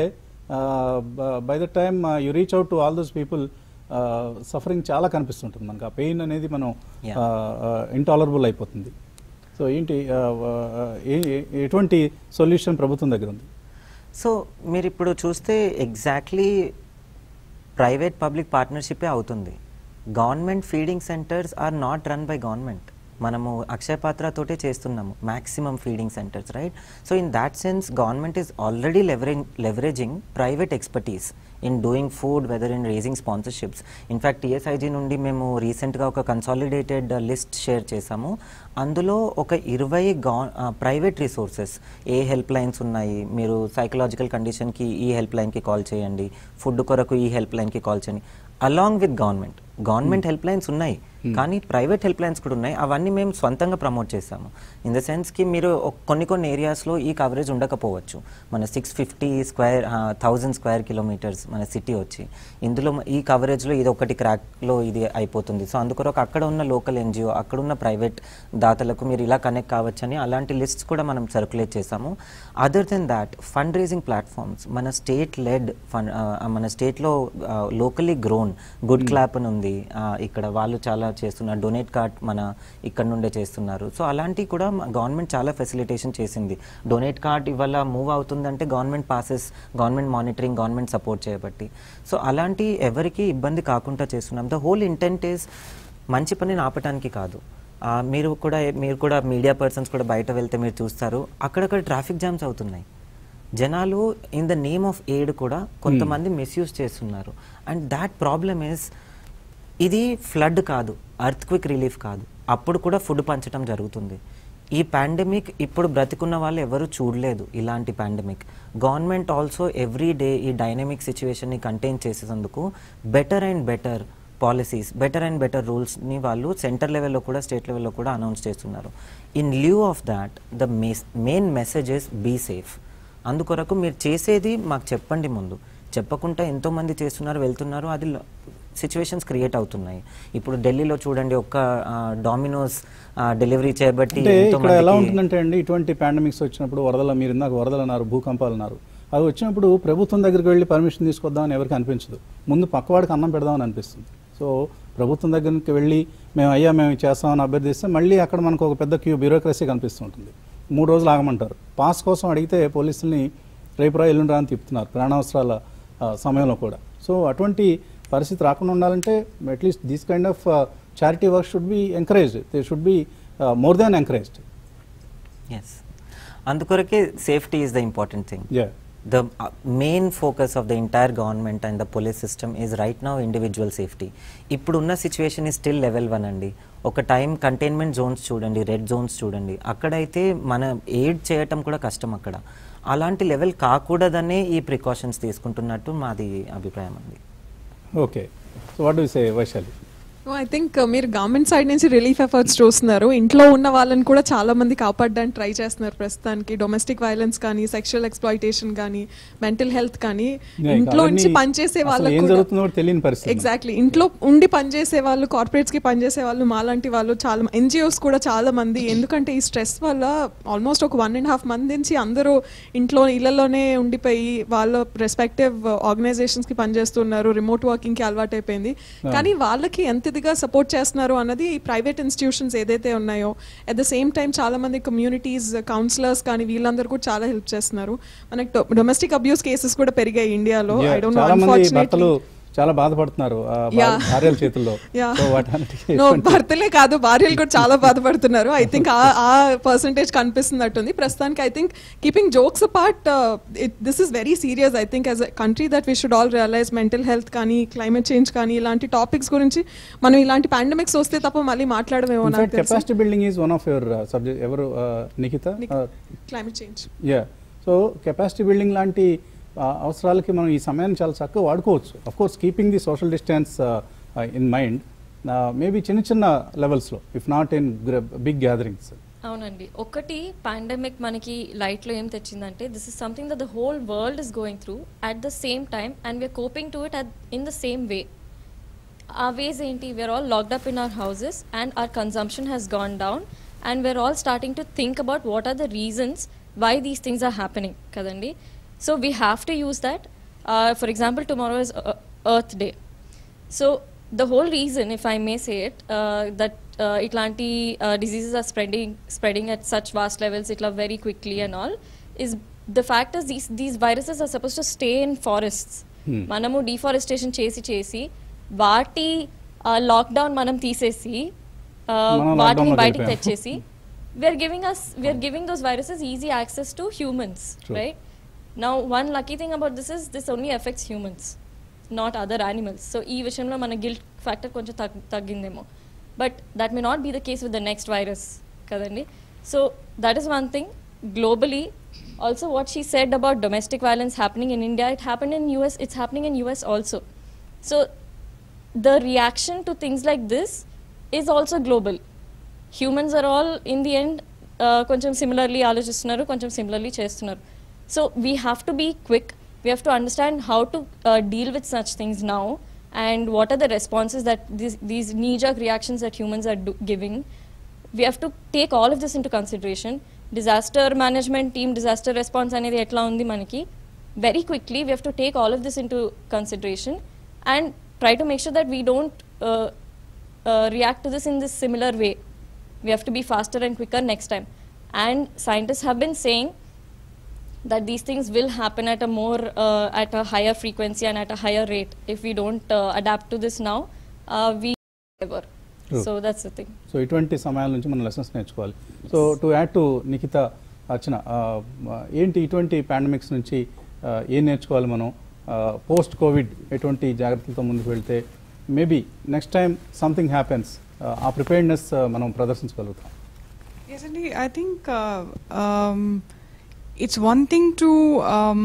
by the time you reach out to all those people suffering చాలా కనిపిస్తుంటుంది మనకు ఆ పెయిన్ అనేది మనం Yeah. ఇంటాలరబుల్ అయిపోతుంది సో ఏంటి ఆ, ఆ, ఏ- ఏ- ఎటువంటి సొల్యూషన్ ప్రభుత్వం దగ్గర ఉంది సో మీరు ఇప్పుడు చూస్తే ఎగ్జాక్ట్లీ ప్రైవేట్ పబ్లిక్ పార్ట్నర్షిపే అవుతుంది government feeding centres are not run by government మనము అక్షయ పాత్ర తోటే చేస్తున్నాము maximum feeding centres right so in that sense government is already leverage leveraging private expertise in doing food whether in raising sponsorships in fact TSIG నుండి మేము రీసెంట్గా ఒక consolidated list share చేశాము అందులో ఒక ఇరవై గా ప్రైవేట్ రిసోర్సెస్ ఏ హెల్ప్ లైన్స్ ఉన్నాయి మీరు సైకలాజికల్ కండిషన్కి ఈ హెల్ప్ లైన్కి కాల్ చేయండి ఫుడ్ కొరకు ఈ హెల్ప్ లైన్కి కాల్ చేయండి along with government government helplines ఉన్నాయి కానీ ప్రైవేట్ హెల్ప్ లైన్స్ కూడా ఉన్నాయి అవన్నీ మేము స్వంతంగా ప్రమోట్ చేసాము ఇన్ ద సెన్స్కి మీరు ఒక- కొన్ని కొన్ని ఏరియాస్లో ఈ కవరేజ్ ఉండకపోవచ్చు మన six fifty square thousand square kilometres మన సిటీ వచ్చి ఇందులో మ- ఈ కవరేజ్లో ఇది ఒకటి క్రాక్లో ఇది అయిపోతుంది సో అందుకొరకు అక్కడ ఉన్న లోకల్ ఎన్జిఓ అక్కడ ఉన్న ప్రైవేట్ దాతలకు మీరు ఇలా కనెక్ట్ కావచ్చని అలాంటి లిస్ట్స్ కూడా మనం సర్క్యులేట్ చేసాము other than that fund raising platforms మన స్టేట్ లెడ్ ఫండ్ మన స్టేట్లో లోకలీ గ్రోన్ గుడ్ క్లాప్ అని ఉంది ఆ, ఇక్కడ వాళ్ళు చాలా చేస్తున్నారు డొనేట్ కార్డ్ మన ఇక్కడ నుండే చేస్తున్నారు సో అలాంటివి కూడా గవర్నమెంట్ చాలా ఫెసిలిటేషన్ చేసింది డొనేట్ కార్డ్ ఇవాళ మూవ్ అవుతుందంటే government passes government monitoring government support చేయబట్టి సో అలాంటి ఎవరికి ఇబ్బంది కాకుండా చేస్తున్నాం ద హోల్ ఇంటెంట్ ఈస్ మంచి పనిని ఆపటానికి కాదు ఆ, మీరు కూడా మీరు కూడా మీడియా పర్సన్స్ కూడా బయట వెళ్తే మీరు చూస్తారు అక్కడక్కడ ట్రాఫిక్ జామ్స్ అవుతున్నాయి జనాలు in the name of aid కూడా కొంతమంది మిస్యూజ్ చేస్తున్నారు అండ్ దాట్ ప్రాబ్లమ్ ఇస్ ఇది ఫ్లడ్ కాదు అర్త్ క్విక్ రిలీఫ్ కాదు అప్పుడు కూడా ఫుడ్ పంచడం జరుగుతుంది ఈ పాండమిక్ ఇప్పుడు బ్రతికున్న వాళ్ళు ఎవరు చూడలేదు ఇలాంటి pandemic government also every day ఈ డైనమిక్ సిచ్యువేషన్ని కంటైన్ చేసేందుకు better and better policies better and better రూల్స్ని వాళ్ళు సెంటర్ లెవెల్లో కూడా స్టేట్ లెవెల్లో కూడా అనౌన్స్ చేస్తున్నారు in lieu of that the main message is be safe అందుకొరకు మీరు చేసేది మాకు చెప్పండి ముందు చెప్పకుండా ఎంతోమంది చేస్తున్నారు వెళ్తున్నారు అది సిచ్యువేషన్స్ క్రియేట్ అవుతున్నాయి ఇప్పుడు ఢిల్లీలో చూడండి ఒక్క డామినోస్ డెలివరీ చేయబట్టి అంటే ఎంతో ఇక్కడ ఎలా మందికి- ఉంటుందంటే అండి ఇటువంటి పాండమిక్స్ వచ్చినప్పుడు వరదల మీరు ఇందాక వరదలు అన్నారు భూకంపాలు అన్నారు అవి వచ్చినప్పుడు ప్రభుత్వం దగ్గరికి వెళ్ళి పర్మిషన్ తీసుకొద్దామని ఎవరికి అనిపించదు ముందు పక్కవాడికి అన్నం పెడదామని అనిపిస్తుంది సో ప్రభుత్వం దగ్గరికి వెళ్ళి మేము అయ్యా మేము ఇది చేస్తామని అభ్యర్థిస్తే మళ్ళీ అక్కడ మనకు ఒక పెద్ద క్యూ బ్యూరోక్రసీ కనిపిస్తుంటుంది మూడు రోజులు ఆగమంటారు పాస్ కోసం అడిగితే పోలీసుల్ని రేపు రా ఎల్లుండి రా అని తిప్పుతున్నారు ప్రాణావసరాల ఆ, సమయంలో కూడా సో అటువంటి పరిస్థితి రాకుండా ఉండాలంటే at least these kind of charity work should be encouraged they should be more than encouraged yes అందుకొరకే safety is the important thing yeah the uh, main focus of the entire government and the police system is right now individual safety ఇప్పుడున్న situation ఈ still level one అండి ఒక time containment zones చూడండి red zones చూడండి అక్కడైతే మన aid చేయటం కూడా కష్టం అక్కడ అలాంటి లెవెల్ కాకూడదనే ఈ ప్రికాషన్స్ తీసుకుంటున్నట్టు మాది అభిప్రాయం అండి okay so what do say Vaishali I think మీరు గవర్నమెంట్ సైడ్ నుంచి రిలీఫ్ ఎఫర్ట్స్ చూస్తున్నారు ఇంట్లో ఉన్న వాళ్ళని కూడా చాలా మంది కాపాడడానికి ట్రై చేస్తున్నారు ప్రస్తుతానికి డొమెస్టిక్ వైలెన్స్ కానీ సెక్షువల్ ఎక్స్ప్లాయిటేషన్ కానీ మెంటల్ హెల్త్ కానీ Yeah, ఇంట్లో అవన్నీ నుంచి పనిచేసే అసలు వాళ్ళకి ఏం కూడా- జరుగుతుందో కూడా తెలియని పరిస్థితి ఎగ్జాక్ట్లీ ఇంట్లో ఉండి పనిచేసే వాళ్ళు కార్పొరేట్స్ కి పనిచేసే వాళ్ళు మాలాంటి వాళ్ళు చాలా ఎన్జిఓస్ కూడా చాలా మంది ఎందుకంటే ఈ స్ట్రెస్ వల్ల ఆల్మోస్ట్ ఒక వన్ అండ్ హాఫ్ మంత్ నుంచి అందరూ ఇంట్లో ఇళ్లలోనే ఉండిపోయి వాళ్ళ రెస్పెక్టివ్ ఆర్గనైజేషన్స్ కి పనిచేస్తున్నారు రిమోట్ వర్కింగ్ కి అలవాటు అయిపోయింది కానీ వాళ్ళకి ఎంత ఇదిగా సపోర్ట్ చేస్తున్నారు అన్నది ఈ ప్రైవేట్ ఇన్స్టిట్యూషన్స్ ఏదైతే ఉన్నాయో అట్ ద సేమ్ టైం చాలా మంది కమ్యూనిటీస్ కౌన్సిలర్స్ కానీ వీళ్ళందరూ కూడా చాలా హెల్ప్ చేస్తున్నారు మనకి డొమెస్టిక్ అబ్యూస్ కేసెస్ కూడా పెరిగాయి ఇండియాలో ఐ Yeah, డోంట్ నో చాలా మంది భర్తలు అన్ఫార్చునేట్లీ చాలా బాధపడుతున్నారు ఆ భా- Yeah. భార్యల చేతుల్లో Yeah. సో వాటన్నిటికీ నో భర్తలే కాదు భార్యలు కూడా చాలా బాధపడుతున్నారు ఐ థింక్ ఆ పర్సంటేజ్ కనిపిస్తున్నట్టుంది ప్రస్తుతానికి I think keeping jokes apart this is very serious I think as a country that we should all realise mental health కానీ క్లైమేట్ చేంజ్ కానీ ఇలాంటి టాపిక్స్ గురించి మనం ఇలాంటి పాండమిక్స్ వస్తే తప్ప మళ్ళీ మాట్లాడమేమో నాకు తెలిసి capacity building is one of your subject ఎవరు Nikhita climate change yeah so capacity building లాంటి ఆ, అవసరాలకి మనం ఈ సమయాన్ని చాలా చక్కగా వాడుకోవచ్చు of course keeping the social distance in mind maybe చిన్న చిన్న లెవెల్స్లో if not in big gatherings అవునండి ఒకటి పాండమిక్ మనకి లైట్లో ఏం తెచ్చిందంటే this is something that the whole world is going through at the same time and we're coping to it in the same way ఆ వేస్ ఏంటి we're all locked up in our houses and our consumption has gone down and we're all starting to think about what are the reasons why these things are happening కదండి so we have to use that for example tomorrow is Earth Day so the whole reason, if I may say it, uh, that uh, itlanti uh, diseases are spreading spreading at such vast levels, itla very quickly and all, is the fact is these these viruses are supposed to stay in forests. Hmm. మనము deforestation చేసి చేసి వాటి lockdown మనం తీసేసి ఆ, మనం వాటిని lockdown లోకి బయటికి వెళ్ళిపోయాం. తెచ్చేసి we're giving us we're giving those viruses easy access to humans True. Right now one lucky thing about this is this only affects humans not other animals so ఈ విషయంలో మన గిల్ట్ ఫ్యాక్టర్ కొంచెం తగ్ తగ్గిందేమో but that may not be the case with the next virus కదండి so that is one thing globally also what she said about domestic violence happening in India it happen in US it's happening in US also so the reaction to things like this is also global. Humans are all in the end uh, కొంచెం similarly ఆలోచిస్తున్నారు కొంచెం similarly చేస్తున్నారు so we have to be quick we have to understand how to deal with such things now and what are the responses that these knee-jerk reactions that humans are do- giving we have to take all of this into consideration disaster management team disaster response అనేది ఎట్లా ఉంది మనకి very quickly we have to take all of this into consideration and try to make sure that we don't react to this in this similar way we have to be faster and quicker next time and scientist have been saying that these things will happen at a more uh, at a higher frequency and at a higher rate if we don't uh, adapt to this now uh, we ever True. so that's the thing so ఇటువంటి సమయాల నుంచి మనం lessons నేర్చుకోవాలి so to add to Nikhita Archana ఆ, ఏంటి ఇటువంటి pandemics నుంచి ఆ, ఏం నేర్చుకోవాలి మనం పోస్ట్ కోవిడ్ ఎటువంటి జాగ్రత్తలతో ముందుకు వెళ్తే maybe next time something happens ఆ ప్రిపేర్డ్నెస్ మనం ప్రదర్శించగలుగుతాం Yes, indeed. I think uh, um, it's one thing to. Um,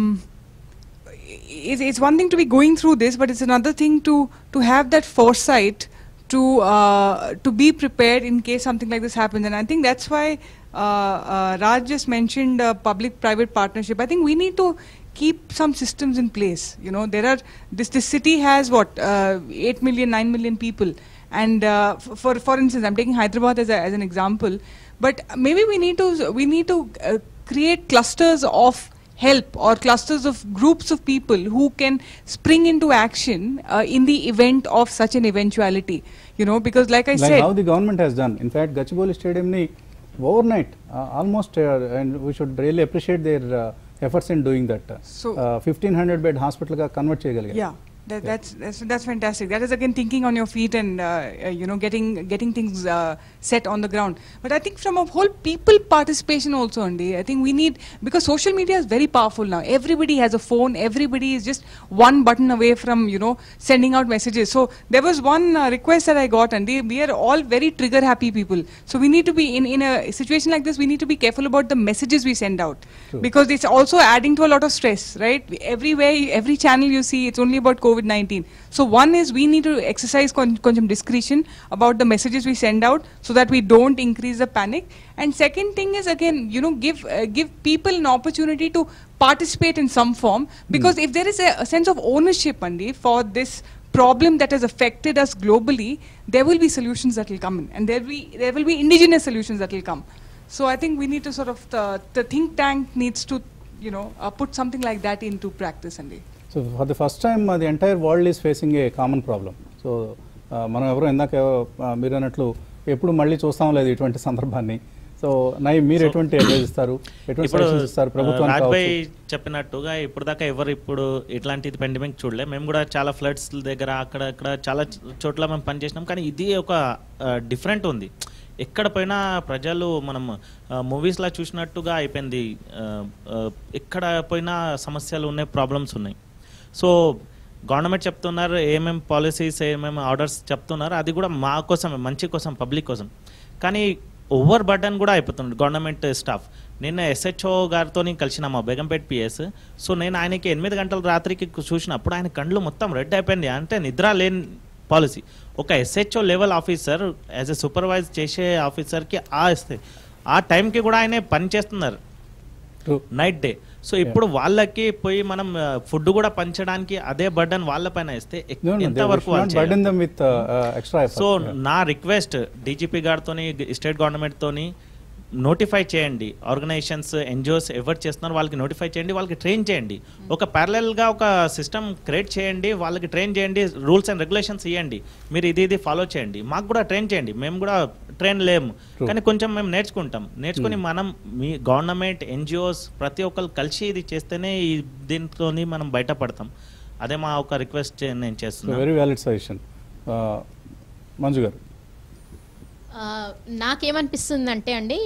it's, it's one thing to be going through this, but it's another thing to to have that foresight to uh, to be prepared in case something like this happens. And I think that's why uh, uh, Raj just mentioned uh, public-private partnership. I think we need to keep some systems in place. You know, there are this this city has what uh, eight million, nine million people, and uh, f- for for instance, I'm taking Hyderabad as, a, as an example, but maybe we need to we need to uh, create clusters of help or clusters of groups of people who can spring into action uh, in the event of such an eventuality. You know, because like I like said, how the government has done. In fact, Gachibowli Stadium ni overnight, uh, almost, uh, and we should really appreciate their uh, efforts in doing that. So- uh, 1500 bed hospital గా convert చేయగలిగారు Yeah, that, that's, that's that's fantastic. That is again thinking on your feet and uh, uh, you know getting getting things uh, set on the ground. But I think from a whole people participation also, Andy, I think we need because social media is very powerful now. Everybody has a phone. Everybody is just one button away from you know sending out messages. So there was one uh, request that I got, Andy. We are all very trigger happy people. So we need to be in in a situation like this. We need to be careful about the messages we send out True. because it's also adding to a lot of stress, right? Everywhere, every channel you see, it's only about COVID 19. So, one is we need to exercise con- కొంచెం discretion about the messages we send out so that we don't increase the panic. And second thing is, again, you know, give, uh, give people an opportunity to participate in some form because if there is a, a sense of ownership, Andy, for this problem that has affected us globally, there will be solutions that will come in, and there will be there will be indigenous solutions that will come. So I think we need to sort of the, the think tank needs to you know uh, put something like that into practice, Andy. So for the first time the entire world is facing a common problem so మనం ఎవరో ఇందాక ఆ, మీరు అన్నట్లు ఎప్పుడు మళ్ళీ చూస్తాం లేదు ఇటువంటి సందర్భాన్ని సో నై మీరు So, ఎటువంటి అడ్వైజ్ ఇస్తారు ఎటువంటి ఇప్పుడు సజెషన్స్ ఇస్తారు ప్రభుత్వం రాజ్భాయ్ చెప్పినట్టుగా ఇప్పుడు దాకా ఎవరు ఇప్పుడు ఇట్లాంటిది పెండమిక్ చూడలే మేము కూడా చాలా ఫ్లడ్స్ దగ్గర అక్కడ ఇక్కడ చాలా చ- చోట్ల మేము పనిచేసినాం కానీ ఇది ఒక డిఫరెంట్ ఉంది ఎక్కడ పోయినా ప్రజలు మనం మూవీస్లా చూసినట్టుగా అయిపోయింది ఆ, ఆ, ఎక్కడ పోయినా సమస్యలు ఉన్నాయి ప్రాబ్లమ్స్ ఉన్నాయి సో గవర్నమెంట్ చెప్తున్నారు ఏమేమి పాలసీస్ ఏమేమి ఆర్డర్స్ చెప్తున్నారు అది కూడా మా కోసమే మంచి కోసం పబ్లిక్ కోసం కానీ ఓవర్ బర్డన్ కూడా అయిపోతుంది గవర్నమెంట్ స్టాఫ్ నిన్న ఎస్హెచ్ఓ గారితో కలిసిన మా బేగంపేట్ పిఎస్ సో నేను ఆయనకి ఎనిమిది గంటల రాత్రికి చూసినప్పుడు ఆయన కళ్ళు మొత్తం రెడ్ అయిపోయింది అంటే నిద్ర లేని పాలసీ ఒక SHO level officer as a supervise చేసే ఆఫీసర్కి ఆ ఇస్తే ఆ టైంకి కూడా ఆయన పని చేస్తున్నారు True. నైట్ డే సో ఇప్పుడు వాళ్ళకి పోయి మనం ఫుడ్ కూడా పంచడానికి అదే బర్డన్ వాళ్ళ పైన ఇస్తే ఎక్- ఎంత వరకు వాళ్ళు చేయగలరు? Burden them with extra so నా రిక్వెస్ట్ డీజీపీ గారితోని స్టేట్ గవర్నమెంట్ తోని నోటిఫై చేయండి ఆర్గనైజేషన్స్ ఎన్జిఓస్ ఎవరు చేస్తున్నారో వాళ్ళకి నోటిఫై చేయండి వాళ్ళకి ట్రైన్ చేయండి ఒక parallel గా ఒక సిస్టమ్ క్రియేట్ చేయండి వాళ్ళకి ట్రైన్ చేయండి రూల్స్ అండ్ రెగ్యులేషన్స్ ఇవ్వండి మీరు ఇది ఇది ఫాలో చేయండి మాకు కూడా ట్రైన్ చేయండి మేము కూడా ట్రైన్ లేము True. కానీ కొంచెం మేము నేర్చుకుంటాం నేర్చుకుని మనం మీ గవర్నమెంట్ ఎన్జిఓస్ ప్రతి ఒక్కరు కలిసి ఇది చేస్తేనే ఈ దీంతో మనం బయటపడతాం అదే మా ఒక రిక్వెస్ట్ నేను సో చేస్తున్నాను వెరీ వ్యాలిడ్ సజెషన్ మంజు గారు ఆ, నాకేమనిపిస్తుందంటే అండి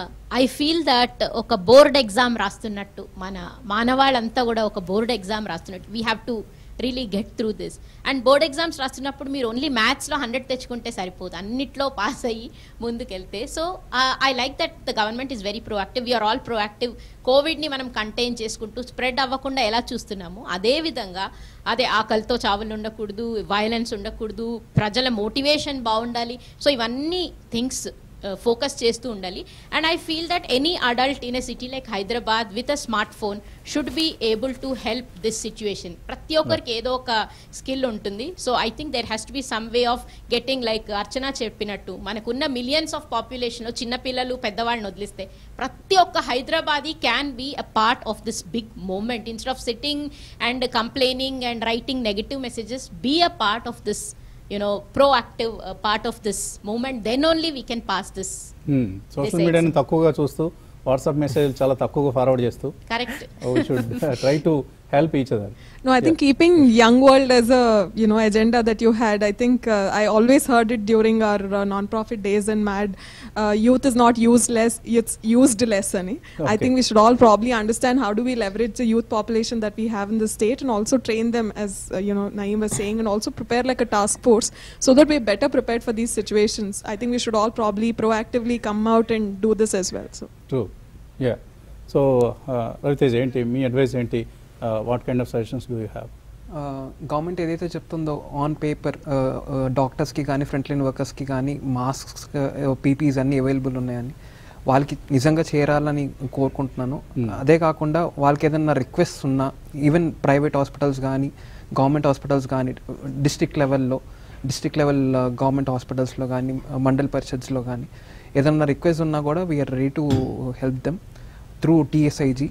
ఐ ఫీల్ దట్ ఒక బోర్డ్ ఎగ్జామ్ రాస్తున్నట్టు మన మానవాళ్ళంతా కూడా ఒక బోర్డ్ ఎగ్జామ్ రాస్తున్నట్టు we have to really get through this and board exams రాస్తున్నప్పుడు మీరు ఓన్లీ మ్యాథ్స్లో హండ్రెడ్ తెచ్చుకుంటే సరిపోదు అన్నిట్లో పాస్ అయ్యి ముందుకెళ్తే so I like that the government is very proactive we're all proactive కోవిడ్ని మనం కంటైన్ చేసుకుంటూ స్ప్రెడ్ అవ్వకుండా ఎలా చూస్తున్నాము అదే విధంగా అదే ఆకలితో చావులు ఉండకూడదు వైలెన్స్ ఉండకూడదు ప్రజల మోటివేషన్ బాగుండాలి సో ఇవన్నీ థింగ్స్ ఫోకస్ చేస్తూ ఉండాలి and I feel that any adult in a city like Hyderabad with a smartphone should be able to help this situation ప్రతి ఒక్కరికి ఏదో ఒక స్కిల్ ఉంటుంది so I think there has to be some way of getting like Archana చెప్పినట్టు మనకున్న millions of పాపులేషన్లో చిన్నపిల్లలు పెద్దవాళ్ళని వదిలిస్తే ప్రతి ఒక్క Hyderabadi can be a part of this big moment instead of sitting and complaining and writing negative messages be a part of this you know proactive uh, part of this movement then only we can pass this social మీడియాని తక్కువగా చూస్తూ WhatsApp message చాలా తక్కువగా forward చేస్తూ correct we should try to help each other No, I think keeping young world as a you know agenda that you had. I think uh, I always heard it during our uh, non-profit days in MAD. Uh, youth is not used less; it's used less. Ani. I Okay. think we should all probably understand how do we leverage the youth population that we have in the state and also train them, as uh, you know Naeem was saying, and also prepare like a task force so that we're better prepared for these situations. I think we should all probably proactively come out and do this as well. So. True yeah so Ravitej ఏంటి మీ advice ఏంటి what kind of suggestions do you have government ఏదైతే చెప్తుందో on paper డాక్టర్స్కి కానీ front line వర్కర్స్కి కానీ masks PPs అన్నీ available ఉన్నాయని వాళ్ళకి నిజంగా చేరాలని కోరుకుంటున్నాను Hmm. అదే కాకుండా వాళ్ళకి ఏదైనా రిక్వెస్ట్ ఉన్నా ఈవెన్ ప్రైవేట్ హాస్పిటల్స్ కానీ గవర్నమెంట్ హాస్పిటల్స్ కానీ డిస్ట్రిక్ట్ లెవెల్లో డిస్ట్రిక్ట్ లెవెల్ గవర్నమెంట్ హాస్పిటల్స్లో కానీ మండల్ పరిషత్స్లో కానీ ఏదైనా రిక్వెస్ట్ ఉన్నా కూడా we're ready to help them through TSIG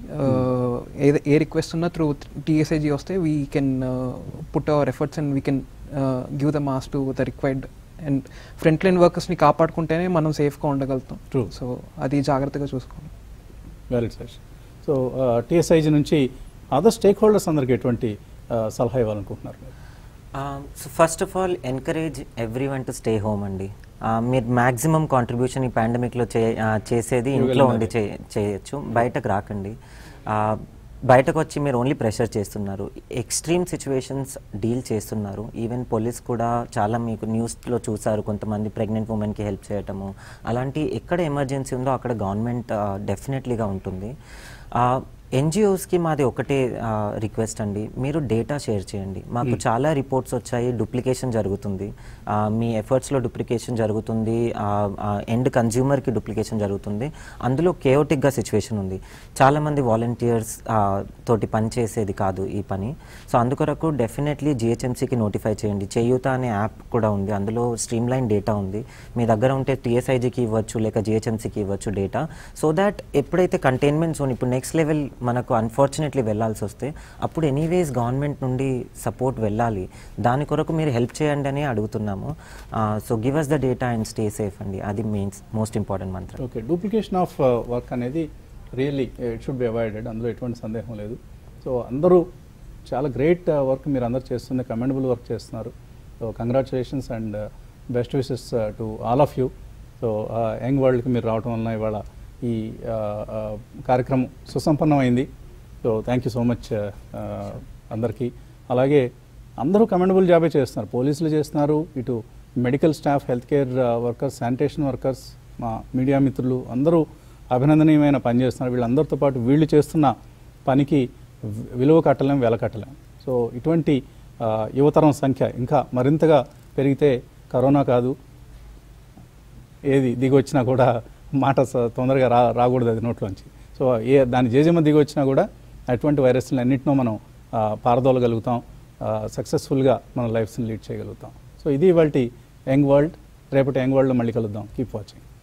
ఏ ఏ రిక్వెస్ట్ ఉన్నా త్రూ టీఎస్ఐజీ వస్తే we can put our efforts and we can give the masks to the required and front line వర్కర్స్ని కాపాడుకుంటేనే మనం సేఫ్గా ఉండగలుగుతాం True. సో అది జాగ్రత్తగా చూసుకోవాలి వెరీ సజెషన్ సో టీఎస్ఐజీ నుంచి అదర్ స్టేక్ హోల్డర్స్ అందరికి ఎటువంటి uh, సలహా ఇవ్వాలనుకుంటున్నారు మీరు so first of all encourage everyone to stay home అండి Uh, మీరు మ్యాక్సిమం కాంట్రిబ్యూషన్ ఈ పాండమిక్లో చే uh, చేసేది You will ఇంట్లో ఉండి manage. చే- చేయొచ్చు బయటకు రాకండి Uh, బయటకు వచ్చి మీరు ఓన్లీ ప్రెషర్ చేస్తున్నారు ఎక్స్ట్రీమ్ సిచ్యువేషన్స్ డీల్ చేస్తున్నారు ఈవెన్ పోలీస్ కూడా చాలా మీకు న్యూస్లో చూసారు కొంతమంది ప్రెగ్నెంట్ ఉమెన్కి హెల్ప్ చేయటము అలాంటి ఎక్కడ ఎమర్జెన్సీ ఉందో అక్కడ గవర్నమెంట్ డెఫినెట్లీగా ఉంటుంది ఎన్జిఓస్కి మాది ఒకటే రిక్వెస్ట్ అండి మీరు డేటా షేర్ చేయండి మాకు చాలా రిపోర్ట్స్ వచ్చాయి డూప్లికేషన్ జరుగుతుంది ఆ, మీ ఎఫర్ట్స్లో డూప్లికేషన్ జరుగుతుంది ఎండ్ కన్జ్యూమర్కి డూప్లికేషన్ జరుగుతుంది అందులో కేయోటిక్గా సిచ్యువేషన్ ఉంది చాలామంది వాలంటీర్స్ తోటి పని చేసేది కాదు ఈ పని సో అందుకొరకు డెఫినెట్లీ జిహెచ్ఎంసీకి నోటిఫై చేయండి చేయూత అనే యాప్ కూడా ఉంది అందులో స్ట్రీమ్ లైన్ డేటా ఉంది మీ దగ్గర ఉంటే టీఎస్ఐజీకి ఇవ్వచ్చు లేక జిహెచ్ఎంసీకి ఇవ్వచ్చు డేటా సో దాట్ ఎప్పుడైతే కంటైన్మెంట్ జోన్ ఇప్పుడు నెక్స్ట్ లెవెల్ మనకు అన్ఫార్చునేట్లీ వెళ్ళాల్సి వస్తే అప్పుడు ఎనీవేస్ గవర్నమెంట్ నుండి సపోర్ట్ వెళ్ళాలి దాని కొరకు మీరు హెల్ప్ చేయండి అని అడుగుతున్నాము so give us the data and stay safe అండి అది మెయిన్స్ మోస్ట్ ఇంపార్టెంట్ మంత్రం ఓకే డూప్లికేషన్ ఆఫ్ వర్క్ అనేది really it should be avoided అందులో ఎటువంటి సందేహం లేదు సో అందరూ చాలా గ్రేట్ వర్క్ మీరు అందరు చేస్తుంది కమెండబుల్ వర్క్ చేస్తున్నారు so congratulations and best wishes to all of you so young వరల్డ్కి మీరు రావడం వలన ఇవాళ ఈ uh, uh, కార్యక్రమం సుసంపన్నమైంది so thank you so much అందరికీ అలాగే అందరూ కమెండబుల్ జాబే చేస్తున్నారు పోలీసులు చేస్తున్నారు ఇటు medical staff health care workers sanitation workers మా మీడియా మిత్రులు అందరూ అభినందనీయమైన పని చేస్తున్నారు వీళ్ళందరితో పాటు వీళ్ళు చేస్తున్న పనికి వి- విలువ కట్టలేం వెల కట్టలేం సో ఇటువంటి ఆ, యువతరం సంఖ్య ఇంకా మరింతగా పెరిగితే కరోనా కాదు ఏది దిగి వచ్చినా కూడా మాట స- తొందరగా రా రాకూడదు అది నోట్లోంచి సో ఏ దాని జేజమ్మ దిగి వచ్చినా కూడా అటువంటి వైరస్లు అన్నింటినో మనం ఆ, పారదోలగలుగుతాం సక్సెస్ఫుల్గా మన లైఫ్స్ని లీడ్ చేయగలుగుతాం సో ఇది ఇవాళ యంగ్ వరల్డ్ రేపటి యంగ్ వరల్డ్లో మళ్ళీ కలుద్దాం కీప్ వాచింగ్